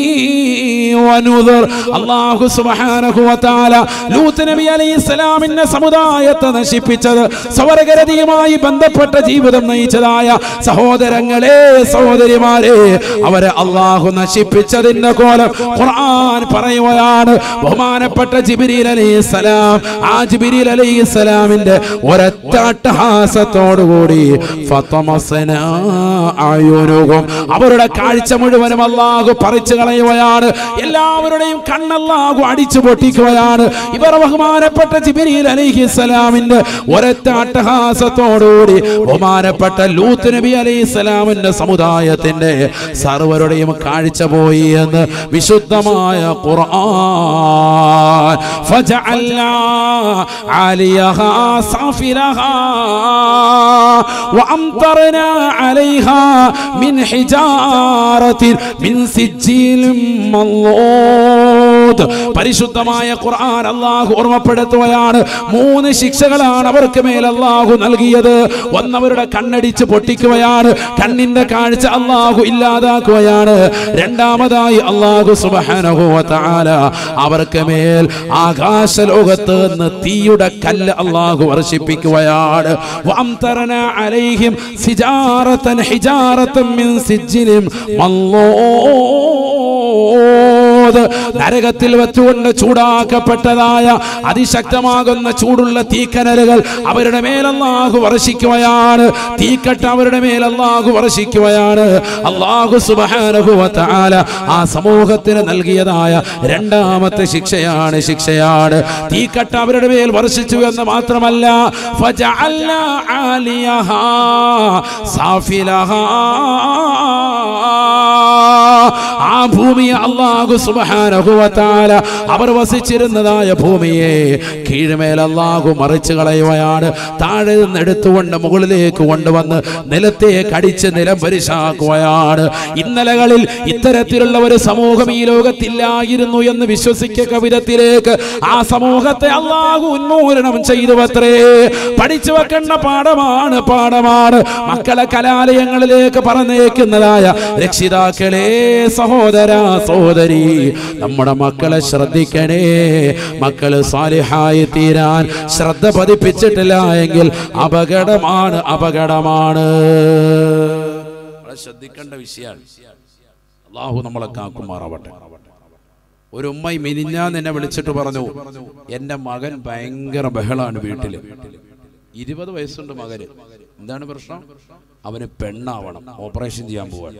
വനുദർ അല്ലാഹു സുബ്ഹാനഹു വതആല ലൂത്ത് നബി അലൈഹിസ്സലാമിന്റെ സമുദായത്തെ നശിപ്പിച്ചത് സ്വർഗരതിയുമായി ബന്ധപ്പെട്ട ജീവിതം നയിച്ചതായ സഹോദരങ്ങളെ സഹോദരിമാരെ അവരെ അള്ളാഹു നശിപ്പിച്ചതിന്റെ കോലം ഖുർആൻ പറയുകയാണ് ബഹുമാനപ്പെട്ട ജിബിരിൽ അലൈഹിസ്സലാം ആ ജിബിരിൽ അലൈഹിസ്സലാമിന്റെ ഒരൊറ്റ അട്ടഹാസത്തോടുകൂടി ഫതമസനാ അയുനുഹും അവരുടെ കാഴ്ച മുഴുവനും അള്ളാഹു പറിച്ചു കളയുകയാണ് എല്ലാവരുടെയും കണ്ണല്ലാഹു അടിച്ചു പൊട്ടിക്കുകയാണ് ഇവർ ബഹുമാനപ്പെട്ട ജിബിരിൽ അലൈഹിസ്സലാമിന്റെ ഒരൊറ്റ അട്ടഹാസത്തോടുകൂടി ബഹുമാനപ്പെട്ട ലൂത്ത് നബി അലൈഹിസ്സലാമിന്റെ സമുദായത്തിന്റെ സർവരുടെയും കാഴ്ച പോയി എന്ന് വിശുദ്ധമായ ഖുർആൻ ഫജഅൽനാ ആലിയഹാ സാഫിലഹാ وأمطرنا عليها من حجارة من سجيل منضود പരിശുദ്ധമായ ഖുർആൻ അള്ളാഹു ഓർമ്മപ്പെടുത്തുകയാണ് മൂന്ന് ശിക്ഷകളാണ് അവർക്ക് മേൽ അള്ളാഹു നൽകിയത് ഒന്നവരുടെ കണ്ണടിച്ച് പൊട്ടിക്കുകയാണ് കണ്ണിന്റെ കാഴ്ച അള്ളാഹു ഇല്ലാതാക്കുകയാണ് രണ്ടാമതായി അള്ളാഹു സുബ്ഹാനഹു വ തആല അവർക്ക് മേൽ ആകാശ ലോകത്ത് നിന്ന് തീയുടെ കല്ല് അള്ളാഹു വർഷിപ്പിക്കുകയാണ് വഅംതറന അലൈഹിം സിജാറത്തൻ ഹിജാറത്തൻ മിൻ സിജ്ജിലിൻ മല്ലൂദ് നരകത്തിൽ വെച്ചുകൊണ്ട് ചൂടാക്കപ്പെട്ടതായ അതിശക്തമാകുന്ന ചൂടുള്ള തീക്കനലുകൾ അവരുടെ മേലല്ലാഹു വർഷിക്കുകയാണ് തീക്കട്ട അവരുടെ മേലല്ലാഹു വർഷിക്കുകയാണ് അള്ളാഹു സുബ്ഹാനഹു വ തആല ആ സമൂഹത്തിന് നൽകിയതായ രണ്ടാമത്തെ ശിക്ഷയാണ് ശിക്ഷയാണ് തീക്കട്ട അവരുടെ മേൽ വർഷിച്ചു എന്ന് മാത്രമല്ല ഫജഅൽനാ ആലിയഹാ സാഫിലഹാ ആ ഭൂമിയെ അള്ളാഹു സുബ്ഹാനഹു വ തആല അവർ വസിച്ചിരുന്നതായ ഭൂമിയെ കീഴ്മേൽ അള്ളാഹു മറിച്ചു കളയുകയാണ് താഴെ നിന്ന് എടുത്തുകൊണ്ട് മുകളിലേക്ക് കൊണ്ടുവന്ന് നിലത്തേക്ക് അടിച്ച് നിലം പരിശാക്കുകയാണ് ഇന്നലകളിൽ ഇത്തരത്തിലുള്ള ഒരു സമൂഹം ഈ ലോകത്തില്ലായിരുന്നു എന്ന് വിശ്വസിക്ക വിധത്തിലേക്ക് ആ സമൂഹത്തെ അള്ളാഹു ഉന്മൂലനം ചെയ്തു അത്രേ പഠിച്ചു വെക്കേണ്ട പാഠമാണ് പാഠമാണ് മക്കളെ കലാലയങ്ങളിലേക്ക് പറഞ്ഞേക്കുന്നതായ രക്ഷിതാക്കളെ സഹോദര സഹോദരി നമ്മുടെ മക്കളെ ശ്രദ്ധിക്കണേ മക്കള് സാലിഹായി തീരാൻ ശ്രദ്ധ പതിപ്പിച്ചിട്ടില്ല എങ്കിൽ അപകടമാണ് അപകടമാണ് വളരെ ശ്രദ്ധിക്കേണ്ട വിഷയമാണ് അള്ളാഹു നമ്മളെ കാക്കുമാറാവട്ടെ ഒരു ഉമ്മ മിനിഞ്ഞാന്ന് എന്നെ വിളിച്ചിട്ട് പറഞ്ഞു എന്റെ മകൻ ഭയങ്കര ബഹളാണ് വീട്ടില് ഇരുപത് വയസ്സുണ്ട് മകന് എന്താണ് പ്രശ്നം അവന് പെണ്ണാവണം ഓപ്പറേഷൻ ചെയ്യാൻ പോവാണ്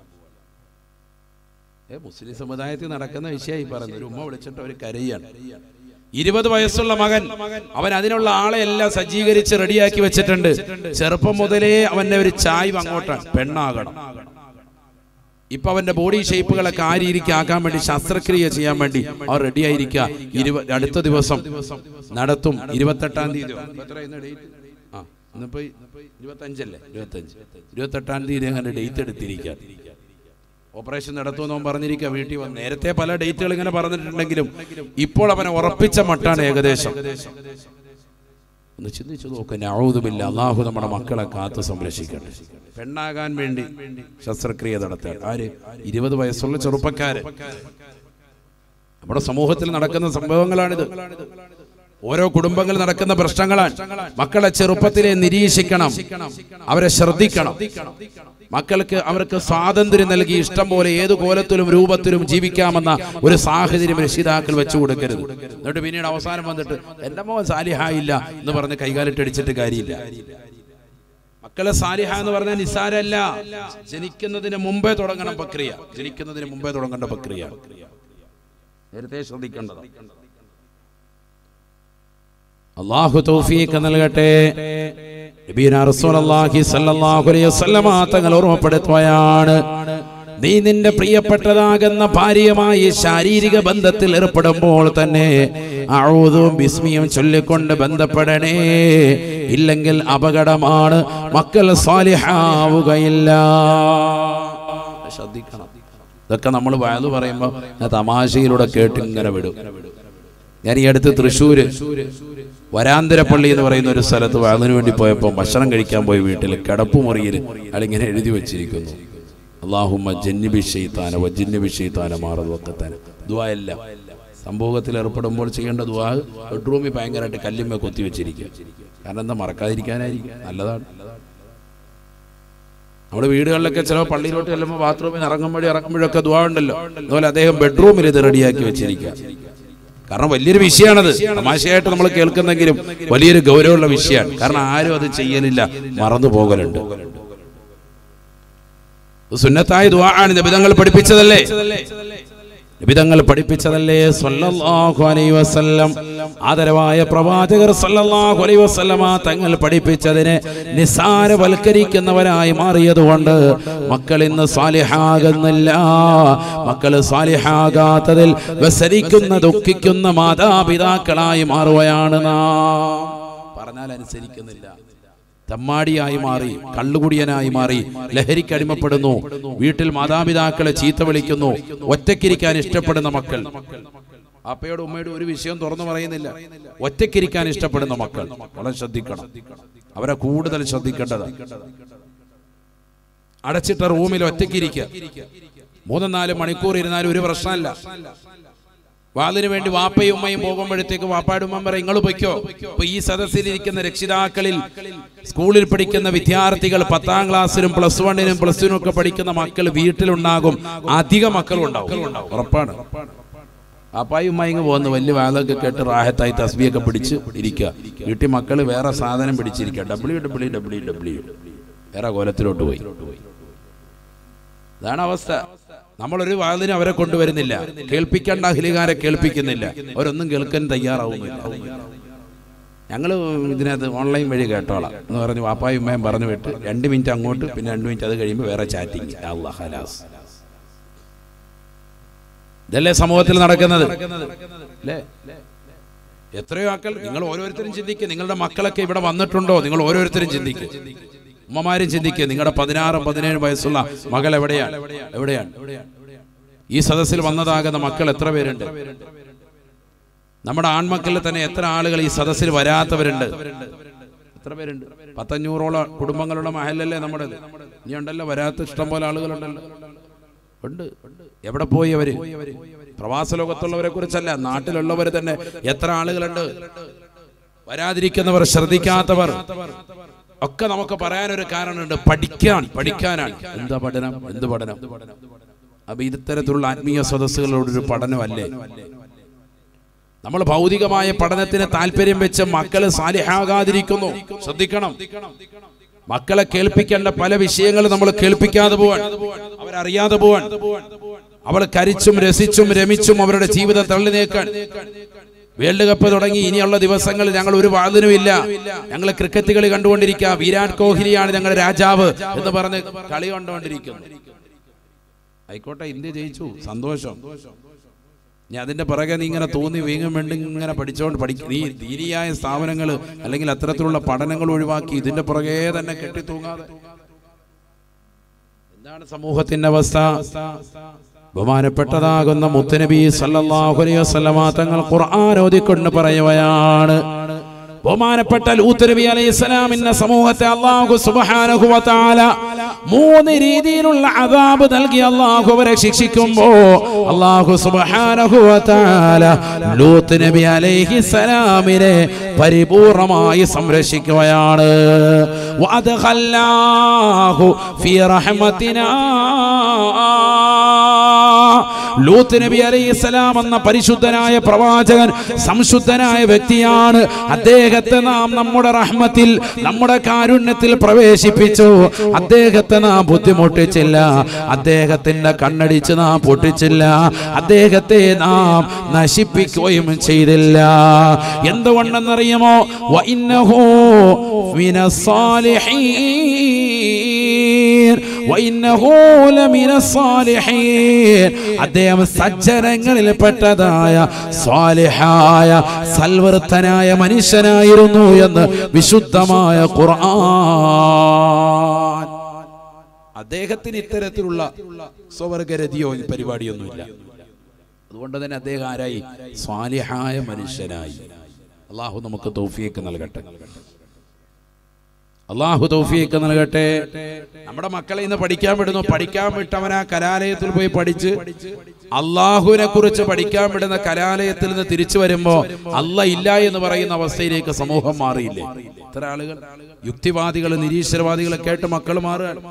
ഏ മുസ്ലിം സമുദായത്തിൽ നടക്കുന്ന വിഷയമായി പറഞ്ഞു ഒരു ഉമ്മ വിളിച്ചിട്ട് അവർ കരയാണ് ഇരുപത് വയസ്സുള്ള മകൻ അവൻ അതിനുള്ള ആളെ എല്ലാം സജ്ജീകരിച്ച് റെഡിയാക്കി വെച്ചിട്ടുണ്ട് ചെറുപ്പം മുതലേ അവന്റെ ഒരു ചായ്വ് അങ്ങോട്ടാണ് പെണ്ണാകണം ഇപ്പൊ അവന്റെ ബോഡി ഷേപ്പുകളൊക്കെ ആ രീതിക്ക് ആക്കാൻ വേണ്ടി ശസ്ത്രക്രിയ ചെയ്യാൻ വേണ്ടി അവർ റെഡി ആയിരിക്കുക ഇരുപ അടുത്ത ദിവസം നടത്തും ഇരുപത്തെട്ടാം തീയതി ആ ഇന്നിപ്പോ ഇരുപത്തഞ്ചല്ലേ ഇരുപത്തഞ്ച് ഇരുപത്തെട്ടാം തീയതി അങ്ങനെ ഡേറ്റ് എടുത്തിരിക്കുക ഓപ്പറേഷൻ നടത്തുമെന്ന് അവൻ പറഞ്ഞിരിക്കുക വീട്ടിൽ വന്ന് നേരത്തെ പല ഡേറ്റുകൾ ഇങ്ങനെ പറഞ്ഞിട്ടുണ്ടെങ്കിലും ഇപ്പോൾ അവനെ ഉറപ്പിച്ച മട്ടാണ് ഏകദേശം ഒന്ന് ചിന്തിച്ചു നോക്ക് നൗദുബില്ല അള്ളാഹു നമ്മുടെ മക്കളെ കാത്തു സംരക്ഷിക്കട്ടെ പെണ്ണാകാൻ വേണ്ടി ശസ്ത്രക്രിയ നടത്തുക ആര് ഇരുപത് വയസ്സുള്ള ചെറുപ്പക്കാര് നമ്മുടെ സമൂഹത്തിൽ നടക്കുന്ന സംഭവങ്ങളാണിത് ഓരോ കുടുംബങ്ങളിൽ നടക്കുന്ന പ്രശ്നങ്ങളാണ് മക്കളെ ചെറുപ്പത്തിലെ നിരീക്ഷിക്കണം അവരെ ശ്രദ്ധിക്കണം മക്കൾക്ക് അവർക്ക് സ്വാതന്ത്ര്യം നൽകി ഇഷ്ടം പോലെ ഏത് കോലത്തിലും രൂപത്തിലും ജീവിക്കാമെന്ന ഒരു സാഹചര്യം രക്ഷിതാക്കൾ വെച്ചു കൊടുക്കരുത് എന്നിട്ട് പിന്നീട് അവസാനം വന്നിട്ട് എന്റെ മോൻ സാലിഹായില്ല എന്ന് പറഞ്ഞ് കൈകാലിട്ടടിച്ചിട്ട് കാര്യമില്ല മക്കളെ സാലിഹ എന്ന് പറഞ്ഞാൽ നിസാരല്ല ജനിക്കുന്നതിന് മുമ്പേ തുടങ്ങണം പ്രക്രിയ ജനിക്കുന്നതിന് മുമ്പേ തുടങ്ങേണ്ട പ്രക്രിയ നേരത്തെ ശ്രദ്ധിക്കേണ്ടത് അള്ളാഹു തൗഫീഖ് നൽകട്ടെ നബീന റസൂലുള്ളാഹി സ്വല്ലല്ലാഹു അലൈഹി വസല്ലമ തങ്ങൾ ഓർമ്മപ്പെടുത്തുകയാണ് നീ നിന്റെ പ്രിയപ്പെട്ടതാകുന്ന ഭാര്യയുമായി ശാരീരിക ബന്ധത്തിൽ ഏർപ്പെടുമ്പോൾ തന്നെ അഊദും ബിസ്മിയും ചൊല്ലിക്കൊണ്ട് ബന്ധപ്പെടണേ ഇല്ലെങ്കിൽ അപകടമാണ് മക്കൾ സാലിഹാവുകയില്ല ശ്രദ്ധിക്കണം ഇതൊക്കെ നമ്മൾ വയത് പറയുമ്പോൾ തമാശയിലൂടെ കേട്ട് ഇങ്ങനെ വിടും ഞാൻ ഈ അടുത്ത് തൃശ്ശൂര് വരാന്തരപ്പള്ളി എന്ന് പറയുന്ന ഒരു സ്ഥലത്ത് അതിനു വേണ്ടി പോയപ്പോൾ ഭക്ഷണം കഴിക്കാൻ പോയി വീട്ടിൽ കിടപ്പുമുറിയിൽ അയാളിങ്ങനെ എഴുതി വെച്ചിരിക്കുന്നു അള്ളാഹുമ്മ ജന്നിബി ഷെയ്ത്താന വജിന്നിബി ഷെയ്ത്താന മാറതൊക്കത്താന ദുവായല്ല സംഭവത്തിൽ ഏർപ്പെടുമ്പോൾ ചെയ്യേണ്ട ദുവാ ബെഡ്റൂമിൽ ഭയങ്കരമായിട്ട് കല്ലുമ്മ കൊത്തി വെച്ചിരിക്കുക കാരണം എന്താ മറക്കാതിരിക്കാനായിരിക്കും നല്ലതാണ് നമ്മുടെ വീടുകളിലൊക്കെ ചില പള്ളിയിലോട്ട് ചെല്ലുമ്പോൾ ബാത്റൂമിൽ നിന്ന് ഇറങ്ങുമ്പോഴും ഇറങ്ങുമ്പോഴൊക്കെ ദുവാ ഉണ്ടല്ലോ അതുപോലെ അദ്ദേഹം ബെഡ്റൂമിൽ ഇത് റെഡിയാക്കി വെച്ചിരിക്കുക കാരണം വലിയൊരു വിഷയമാണത് തമാശയായിട്ട് നമ്മൾ കേൾക്കുന്നെങ്കിലും വലിയൊരു ഗൗരവമുള്ള വിഷയമാണ് കാരണം ആരും അത് ചെയ്യലില്ല മറന്നു പോകലുണ്ട് സുന്നത്തായ ദുആ ആണ് നിബിധങ്ങൾ പഠിപ്പിച്ചതല്ലേ വിധങ്ങൾ പഠിപ്പിച്ചതല്ലേ സല്ലല്ലാഹു അലൈഹി വസല്ലം ആദരവായ പ്രവാചകർ സല്ലല്ലാഹു അലൈഹി വസല്ലമ തങ്ങൾ പഠിപ്പിച്ചതിനെ നിസ്സാരവൽക്കരിക്കുന്നവരായി മാറിയതുകൊണ്ട് മക്കൾ ഇന്ന് സാലിഹാകുന്നില്ല മക്കൾ സാലിഹാകാത്തതിൽ വ്യസരിക്കുന്ന ദുഃഖിക്കുന്ന മാതാപിതാക്കളായി മാറുകയാണ് നാം പറഞ്ഞാൽ അനുസരിക്കുന്നില്ല തമ്മാടിയായി മാറി കള്ളുകുടിയനായി മാറി ലഹരിക്ക് അടിമപ്പെടുന്നു വീട്ടിൽ മാതാപിതാക്കളെ ചീത്ത വിളിക്കുന്നു ഒറ്റയ്ക്കിരിക്കാൻ ഇഷ്ടപ്പെടുന്ന മക്കൾ അപ്പയോട് ഉമ്മയോട് ഒരു വിഷയം തുറന്നു പറയുന്നില്ല ഒറ്റയ്ക്കിരിക്കാൻ ഇഷ്ടപ്പെടുന്ന മക്കൾ വളരെ ശ്രദ്ധിക്കണം അവരെ കൂടുതൽ ശ്രദ്ധിക്കേണ്ടതാണ് അടച്ചിട്ട റൂമിൽ ഒറ്റയ്ക്കിരിക്കുക മൂന്നും നാല് മണിക്കൂർ ഇരുന്നാലും ഒരു പ്രശ്നമല്ല വാതിന് വേണ്ടി വാപ്പയും ഉമ്മയും പോകുമ്പോഴത്തേക്ക് വാപ്പായുടെ ഉമ്മ പറയും നിങ്ങൾ പൊയ്ക്കോ ഇപ്പൊ ഈ സദസ്സിലിരിക്കുന്ന രക്ഷിതാക്കളിൽ സ്കൂളിൽ പഠിക്കുന്ന വിദ്യാർത്ഥികൾ പത്താം ക്ലാസ്സിലും പ്ലസ് വണ്ണിനും പ്ലസ് ടുനും ഒക്കെ പഠിക്കുന്ന മക്കൾ വീട്ടിലുണ്ടാകും അധിക മക്കളും ഉണ്ടാവും ഉറപ്പാണ് അപ്പായി ഉമ്മായിങ് പോകുന്ന വലിയ വാതൊക്കെ കേട്ട് റാഹത്തായി തസ്ബിയൊക്കെ പിടിച്ച് ഇരിക്കുക വീട്ടിൽ മക്കൾ വേറെ സാധനം പിടിച്ചിരിക്കുക ഡബ്ല്യു ഡബ്ല്യു ഡബ്ല്യു ഡബ്ല്യു വേറെ കോലത്തിലോട്ട് പോയി അതാണ് അവസ്ഥ നമ്മളൊരു വാതിന് അവരെ കൊണ്ടുവരുന്നില്ല കേൾപ്പിക്കേണ്ട അഖിലുകാരെ കേൾപ്പിക്കുന്നില്ല അവരൊന്നും കേൾക്കാൻ തയ്യാറാവുന്നില്ല ഞങ്ങൾ ഇതിനകത്ത് ഓൺലൈൻ വഴി കേട്ടോളാം എന്ന് പറഞ്ഞ് വാപ്പായും ഉമ്മയും പറഞ്ഞു വിട്ട് രണ്ട് മിനിറ്റ് അങ്ങോട്ട് പിന്നെ രണ്ട് മിനിറ്റ് അത് കഴിയുമ്പോൾ വേറെ ചാറ്റിങ് അല്ലാ ഹലാസ് ഇതല്ലേ സമൂഹത്തിൽ നടക്കുന്നത് അല്ലേ എത്രയോ ആക്കൾ നിങ്ങൾ ഓരോരുത്തരും ചിന്തിക്കുക നിങ്ങളുടെ മക്കളൊക്കെ ഇവിടെ വന്നിട്ടുണ്ടോ നിങ്ങൾ ഓരോരുത്തരും ചിന്തിക്കുക ഉമ്മമാരും ചിന്തിക്കുക നിങ്ങളുടെ പതിനാറും പതിനേഴും വയസ്സുള്ള മകൾ എവിടെയാണ് എവിടെയാണ് ഈ സദസ്സിൽ വന്നതാകുന്ന മക്കൾ എത്ര പേരുണ്ട് നമ്മുടെ ആൺമക്കളിൽ തന്നെ എത്ര ആളുകൾ ഈ സദസ്സിൽ വരാത്തവരുണ്ട് എത്ര പേരുണ്ട് പത്തഞ്ഞൂറോളം കുടുംബങ്ങളുടെ മഹലല്ലേ നമ്മുടെ ഇനി ഉണ്ടല്ലോ വരാത്ത ഇഷ്ടം പോലെ ആളുകളുണ്ടല്ലോ ഉണ്ട് എവിടെ പോയി അവര് പ്രവാസ ലോകത്തുള്ളവരെ കുറിച്ചല്ല നാട്ടിലുള്ളവർ തന്നെ എത്ര ആളുകളുണ്ട് വരാതിരിക്കുന്നവർ ശ്രദ്ധിക്കാത്തവർ ഒക്കെ നമുക്ക് പറയാനൊരു കാരണമുണ്ട് പഠിക്കാൻ പഠിക്കാനാണ് എന്താ പഠനം എന്ത് പഠനം അപ്പൊ ഇത്തരത്തിലുള്ള ആത്മീയ സദസ്സുകളോടൊരു പഠനമല്ലേ നമ്മൾ ഭൗതികമായ പഠനത്തിന് താല്പര്യം വെച്ച് മക്കള് സാലിഹാകാതിരിക്കുന്നു ശ്രദ്ധിക്കണം മക്കളെ കേൾപ്പിക്കേണ്ട പല വിഷയങ്ങളും നമ്മൾ കേൾപ്പിക്കാതെ പോവാൻ അവരറിയാതെ പോവാൻ അവൾ കരിച്ചും രസിച്ചും രമിച്ചും അവരുടെ ജീവിതം തള്ളി നീക്കാൻ വേൾഡ് കപ്പ് തുടങ്ങി ഇനിയുള്ള ദിവസങ്ങളിൽ ഞങ്ങൾ ഒരു വാതിനുമില്ല ഞങ്ങൾ ക്രിക്കറ്റ് കളി കണ്ടുകൊണ്ടിരിക്കുക വിരാട് കോഹ്ലിയാണ് ഞങ്ങളുടെ രാജാവ് എന്ന് പറഞ്ഞ് കളി കണ്ടുകൊണ്ടിരിക്കുന്നു ആയിക്കോട്ടെ ഇന്ത്യ ജയിച്ചു സന്തോഷം ഇനി അതിന്റെ പുറകെ നീ ഇങ്ങനെ തോന്നി വീങ്ങും വേണ്ടി ഇങ്ങനെ പഠിച്ചോണ്ട് പഠിക്ക നീ ദീനിയായ സ്ഥാപനങ്ങൾ അല്ലെങ്കിൽ അത്തരത്തിലുള്ള പഠനങ്ങൾ ഒഴിവാക്കി ഇതിന്റെ പുറകെ തന്നെ കെട്ടിത്തൂങ്ങാതെ എന്താണ് സമൂഹത്തിന്റെ അവസ്ഥ ബഹുമാനപ്പെട്ടതാകുന്ന മുത്തനബി സല്ലല്ലാഹു അലൈഹി വസല്ലമ തങ്ങൾ ഖുർആൻ ഓതിക്കൊണ്ട് പറയുകയാണ് ബഹുമാനപ്പെട്ട ലൂത്ത് നബി അലൈഹി സ്വലാമിന്റെ സമൂഹത്തെ അള്ളാഹു സുബ്ഹാനഹു വ തആല മൂന്ന് രീതിയിലുള്ള അദാബ് നൽകി അള്ളാഹു അവരെ ശിക്ഷിക്കുമ്പോ അള്ളാഹു സുബ്ഹാനഹു വ തആല ലൂത്ത് നബി അലൈഹി സ്വലാമിനെ പരിപൂർണമായി സംരക്ഷിക്കുകയാണ് വഅദ്ഖൽനാഹു ഫീ റഹ്മത്തിനാ ലൂത്ത് നബി അലൈഹിസ്സലാം എന്ന പരിശുദ്ധനായ പ്രവാചകൻ സംശുദ്ധനായ വ്യക്തിയാണ് അദ്ദേഹത്തെ നാം നമ്മുടെ റഹ്മത്തിൽ നമ്മുടെ കാരുണ്യത്തിൽ പ്രവേശിപ്പിച്ചു അദ്ദേഹത്തെ നാം ബുദ്ധിമുട്ടിച്ചില്ല അദ്ദേഹത്തിന്റെ കണ്ണടിച്ച് നാം പൊട്ടിച്ചില്ല അദ്ദേഹത്തെ നാം നശിപ്പിക്കുകയും ചെയ്തില്ല എന്തുകൊണ്ടെന്നറിയുമോ വഇന്നഹു മിനസ്സാലിഹീൻ വഇന്നഹു ലമിനസ്സാലിഹീൻ അദ്ദേഹം സജ്ജനങ്ങളിൽ പെട്ടതായ സ്വാലിഹായ സൽവൃത്തനായ മനുഷ്യനായിരുന്നു എന്ന് വിശുദ്ധമായ ഖുർആൻ അദ്ദേഹത്തിന് ഇത്തരത്തിലുള്ള സ്വവർഗരതിയോ പരിപാടിയൊന്നുമില്ല അതുകൊണ്ട് തന്നെ അദ്ദേഹം ആരായി സ്വാലിഹായ മനുഷ്യനായി അള്ളാഹു നമുക്ക് തൗഫീക്ക് നൽകട്ടെ അള്ളാഹു തൗഫീക്ക് നൽകട്ടെ നമ്മുടെ മക്കളെ ഇന്ന് പഠിക്കാൻ വിടുന്നു പഠിക്കാൻ വിട്ടവൻ ആ കലാലയത്തിൽ പോയി പഠിച്ച് അള്ളാഹുവിനെ കുറിച്ച് പഠിക്കാൻ വിടുന്ന കലാലയത്തിൽ നിന്ന് തിരിച്ചു വരുമ്പോ അല്ല ഇല്ല എന്ന് പറയുന്ന അവസ്ഥയിലേക്ക് സമൂഹം മാറിയില്ലേ ഇത്ര ആളുകൾ യുക്തിവാദികൾ നിരീശ്വരവാദികളെ കേട്ട് മക്കൾ മാറുകയാണ്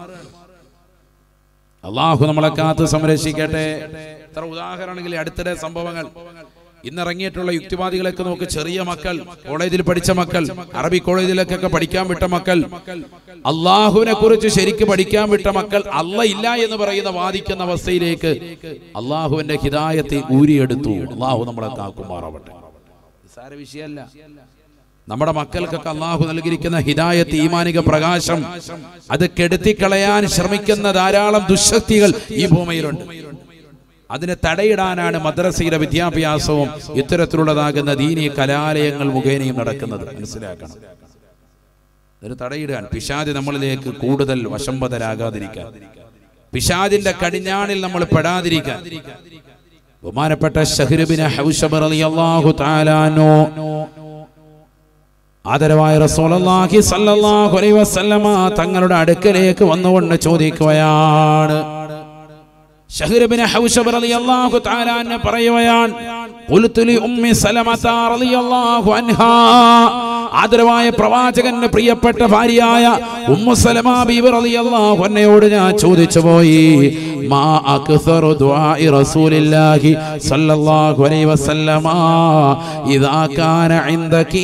അള്ളാഹു നമ്മളെ കാത്ത് സംരക്ഷിക്കട്ടെ ഇത്ര ഉദാഹരണങ്ങളിൽ അടുത്തിടെ സംഭവങ്ങൾ ഇന്നിറങ്ങിയിട്ടുള്ള യുക്തിവാദികളൊക്കെ നോക്ക് ചെറിയ മക്കൾ കോളേജിൽ പഠിച്ച മക്കൾ അറബി കോളേജിലേക്കൊക്കെ പഠിക്കാൻ വിട്ട മക്കൾ അള്ളാഹുവിനെ കുറിച്ച് ശരിക്ക് പഠിക്കാൻ വിട്ട മക്കൾ അല്ല ഇല്ല എന്ന് പറയുന്ന വാദിക്കുന്ന അവസ്ഥയിലേക്ക് അള്ളാഹുവിന്റെ ഹിദായത്തെ ഊരിയെടുത്തു അള്ളാഹു നമ്മളെ കാക്കുമാറാവട്ടെ നിസ്സാര വിഷയമല്ല നമ്മുടെ മക്കൾക്കൊക്കെ അള്ളാഹു നൽകിയിരിക്കുന്ന ഹിദായത്ത് ഈമാനിക പ്രകാശം അത് കെടുത്തിക്കളയാൻ ശ്രമിക്കുന്ന ധാരാളം ദുശക്തികൾ ഈ ഭൂമിയിലുണ്ട് അതിനെ തടയിടാനാണ് മദ്രസയുടെ വിദ്യാഭ്യാസവും ഇത്തരത്തിലുള്ളതാകുന്ന ദീനീ കലാലയങ്ങൾ മുഖേനയും നടക്കുന്നത് മനസ്സിലാക്കണം അതിന് തടയിടാൻ പിശാദ് നമ്മളിലേക്ക് കൂടുതൽ വശംബതരാകാതിരിക്കാൻ പിശാദിന്റെ കടിഞ്ഞാണിൽ നമ്മൾ പെടാതിരിക്കാൻ ബഹുമാനപ്പെട്ട ഷഹ്രുബിന് ഹൗഷബ് റളിയല്ലാഹു തആലാനോ ആദരവായ റസൂലുള്ളാഹി സ്വല്ലല്ലാഹു അലൈഹി വസല്ലമ തങ്ങളുടെ അടുക്കലേക്ക് വന്നുകൊണ്ട് ചോദിക്കുകയാണ് ഷഹ്റബിന് ഹൗഷബ് റളിയല്ലാഹു തആല അൻഹ പറയുകയാണ് ഖുൽതു ലി ഉമ്മി സലമത റളിയല്ലാഹു അൻഹാ ആദരവായ പ്രവാചകന്റെ പ്രിയപ്പെട്ട ഭാര്യയായ ഉമ്മു സലമ ബീവി റളിയല്ലാഹു അൻഹയോട് ഞാൻ ചോദിച്ചു പോയി മാ അക്സറു ദുആഇ റസൂലില്ലാഹി സ്വല്ലല്ലാഹു അലൈഹി വസല്ലമ ഇദാ കാന ഇൻദകി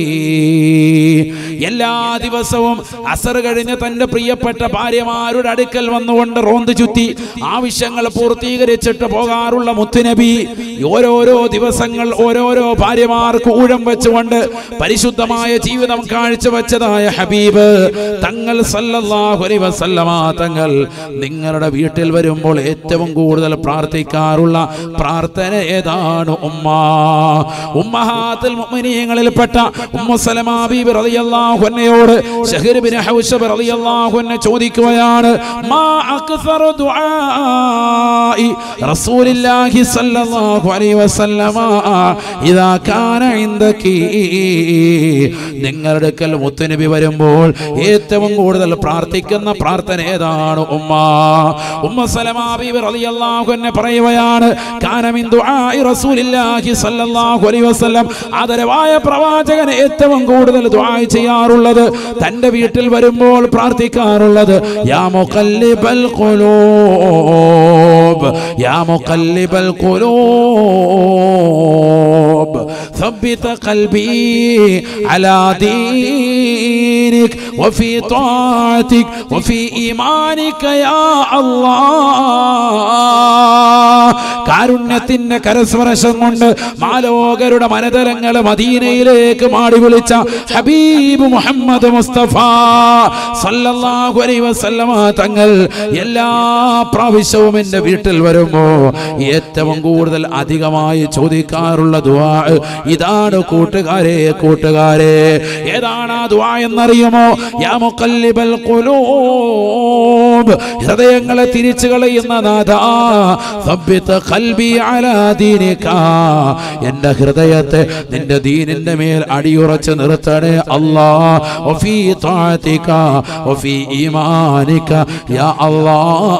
എല്ലാ ദിവസവും അസർ കഴിഞ്ഞ് തന്റെ പ്രിയപ്പെട്ട ഭാര്യമാരുടെ അടുക്കൽ വന്നുകൊണ്ട് റോന്ത് ചുറ്റി ആവശ്യങ്ങൾ പൂർത്തീകരിച്ചിട്ട് പോകാറുള്ള മുത്തുനബി ഓരോരോ ദിവസങ്ങൾ ഓരോരോ ഭാര്യമാർക്ക് ഊഴം വെച്ചുകൊണ്ട് പരിശുദ്ധമായ ജീവിതം കാഴ്ചവെച്ചതായ ഹബീബ് തങ്ങൾ സല്ലല്ലാഹു അലൈഹി വസല്ലമ തങ്ങൾ നിങ്ങളുടെ വീട്ടിൽ വരുമ്പോൾ ഏറ്റവും കൂടുതൽ പ്രാർത്ഥിക്കാറുള്ള പ്രാർത്ഥന ഏതാണ് ഉമ്മ ഉമ്മഹാത്തുൽ മുഅ്മിനീങ്ങളിൽപ്പെട്ട ഉമ്മു സലമ ബീബി റളിയല്ലാഹു അൻഹയോട് ശഹർ ബിൻ ഹൗശബ് റളിയല്ലാഹു അൻഹ ചോദിക്കുകയാണ് മാ അക്സറു ദുആഇ റസൂലില്ലാഹി സ്വല്ലല്ലാഹു അലൈഹി വസല്ലമ ഇദാ കാന ഇൻദകി നിങ്ങളുടെ അടുക്കൽ മുത്തുനബി വരുമ്പോൾ ഏറ്റവും കൂടുതൽ പ്രാർത്ഥിക്കുന്ന പ്രാർത്ഥന ഏതാണ് ഉമ്മ ഉമ്മ സലമാ ബീബി റളിയല്ലാഹു അൻഹ പറയുകയാണ് കാന മിൻ ദുആഇ റസൂലില്ലാഹി സ്വല്ലല്ലാഹു അലൈഹി വസല്ലം ആദരവായ പ്രവാചകൻ ഏറ്റവും കൂടുതൽ ദുആ ചെയ്യാറുള്ളത് തന്റെ വീട്ടിൽ വരുമ്പോൾ പ്രാർത്ഥിക്കാറുള്ളത് യാ മുഖല്ലിബൽ ഖുലൂബ് യാ മുഖല്ലിബൽ ഖുലൂബ് ثبت قلبي على دينك وفي طاعتك وفي إيمانك يا الله കാരുണ്യത്തിന്റെ കരസ്പർശം കൊണ്ട് മാലോകരുടെ മനതലങ്ങൾ മദീനയിലേക്ക് മാടി വിളിച്ച ഹബീബ് മുഹമ്മദ് മുസ്തഫ സല്ലല്ലാഹു അലൈഹി വസല്ലമ തങ്ങൾ എല്ലാ പ്രാവശ്യവും എൻ്റെ വീട്ടിൽ വരുമ്പോ ഏറ്റവും കൂടുതൽ അധികമായി ചോദിക്കാറുള്ള ദുആ ഇതാണ് കൂട്ടുകാരെ കൂട്ടുകാരെ ഏതാണ് ആ ദുആ എന്നറിയുമോ യാ മുഖല്ലിബൽ ഖുലൂബ് ഹൃദയങ്ങളെ തിരിച്ചു കളയുന്ന നാഥാ സബ്ബിത്ത് ഖൽബി അലാ ദീനിക എൻ്റെ ഹൃദയത്തെ നിന്റെ ദീനിന്റെ മേൽ അടിയുറച്ച് നിർത്തണേ അല്ലാ വഫീ താഅതിക വഫീ ഈമാനിക യാ അല്ലാ